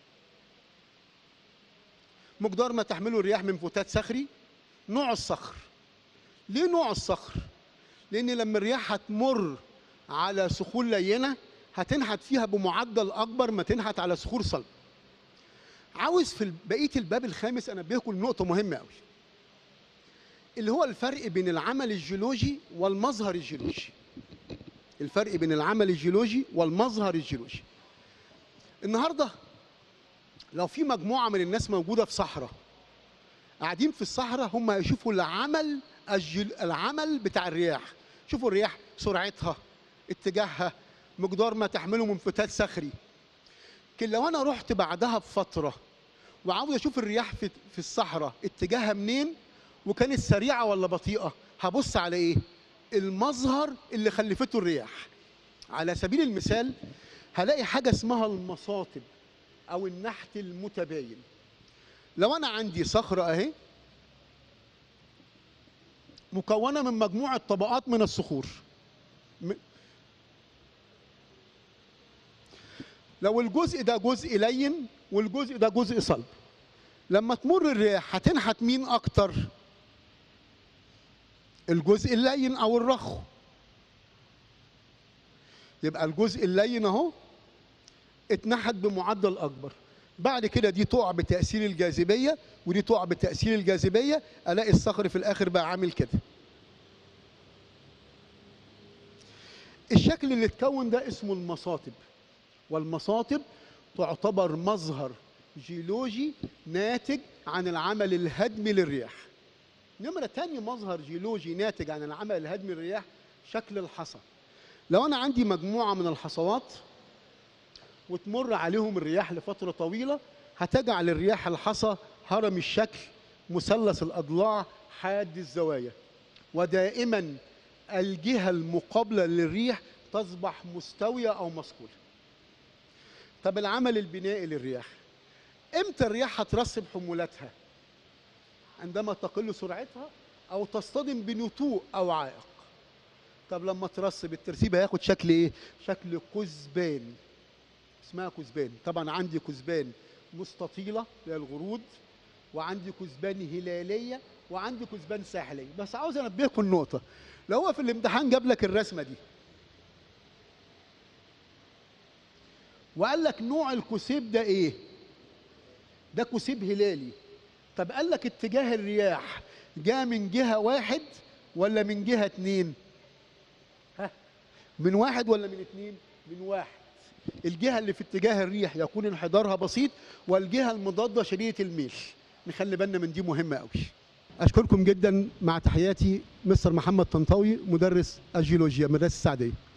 مقدار ما تحمله الرياح من فتات صخري نوع الصخر ليه نوع الصخر لان لما الرياح هتمر على صخور لينه هتنحت فيها بمعدل اكبر ما تنحت على صخور صلب عاوز في بقيه الباب الخامس انبهكم لنقطه مهمه قوي اللي هو الفرق بين العمل الجيولوجي والمظهر الجيولوجي الفرق بين العمل الجيولوجي والمظهر الجيولوجي النهارده لو في مجموعه من الناس موجوده في صحراء قاعدين في الصحراء هم هيشوفوا العمل الجل... العمل بتاع الرياح شوفوا الرياح سرعتها اتجاهها مقدار ما تحمله من فتات صخري لكن لو انا رحت بعدها بفتره وعاوز اشوف الرياح في في الصحراء اتجاهها منين وكانت سريعه ولا بطيئه هبص على ايه المظهر اللي خلفته الرياح على سبيل المثال هلاقي حاجه اسمها المصاطب او النحت المتباين لو انا عندي صخره اهي مكونه من مجموعه طبقات من الصخور م- لو الجزء ده جزء لين والجزء ده جزء صلب لما تمر الرياح هتنحت مين اكتر الجزء اللين او الرخو يبقى الجزء اللين اهو اتنحت بمعدل اكبر بعد كده دي تقع بتاثير الجاذبيه ودي تقع بتاثير الجاذبيه الاقي الصخر في الاخر بقى عامل كده الشكل اللي اتكون ده اسمه المصاطب والمصاطب تعتبر مظهر جيولوجي ناتج عن العمل الهدمي للرياح نمرة تاني مظهر جيولوجي ناتج عن العمل الهدمي للرياح شكل الحصى لو أنا عندي مجموعة من الحصوات وتمر عليهم الرياح لفترة طويلة هتجعل الرياح الحصى هرم الشكل مثلث الأضلاع حاد الزوايا ودائما الجهة المقابلة للريح تصبح مستوية أو مسقولة طب العمل البنائي للرياح امتى الرياح هترسب حمولاتها عندما تقل سرعتها او تصطدم بنتوء او عائق طب لما ترسب الترسيب هياخد شكل ايه شكل كثبان اسمها كثبان طبعا عندي كثبان مستطيله اللي هي الغرود وعندي كثبان هلاليه وعندي كثبان ساحليه بس عاوز انبهكم النقطه لو هو في الامتحان جاب لك الرسمه دي وقال لك نوع الكثيب ده ايه ده كثيب هلالي طب قال لك اتجاه الرياح جاء من جهة واحد ولا من جهة اتنين ها من واحد ولا من اتنين من واحد الجهة اللي في اتجاه الريح يكون انحدارها بسيط والجهة المضادة شديدة الميل نخلي بالنا من دي مهمة قوي أشكركم جدا مع تحياتي مستر محمد طنطاوي مدرس الجيولوجيا مدرسة السعدية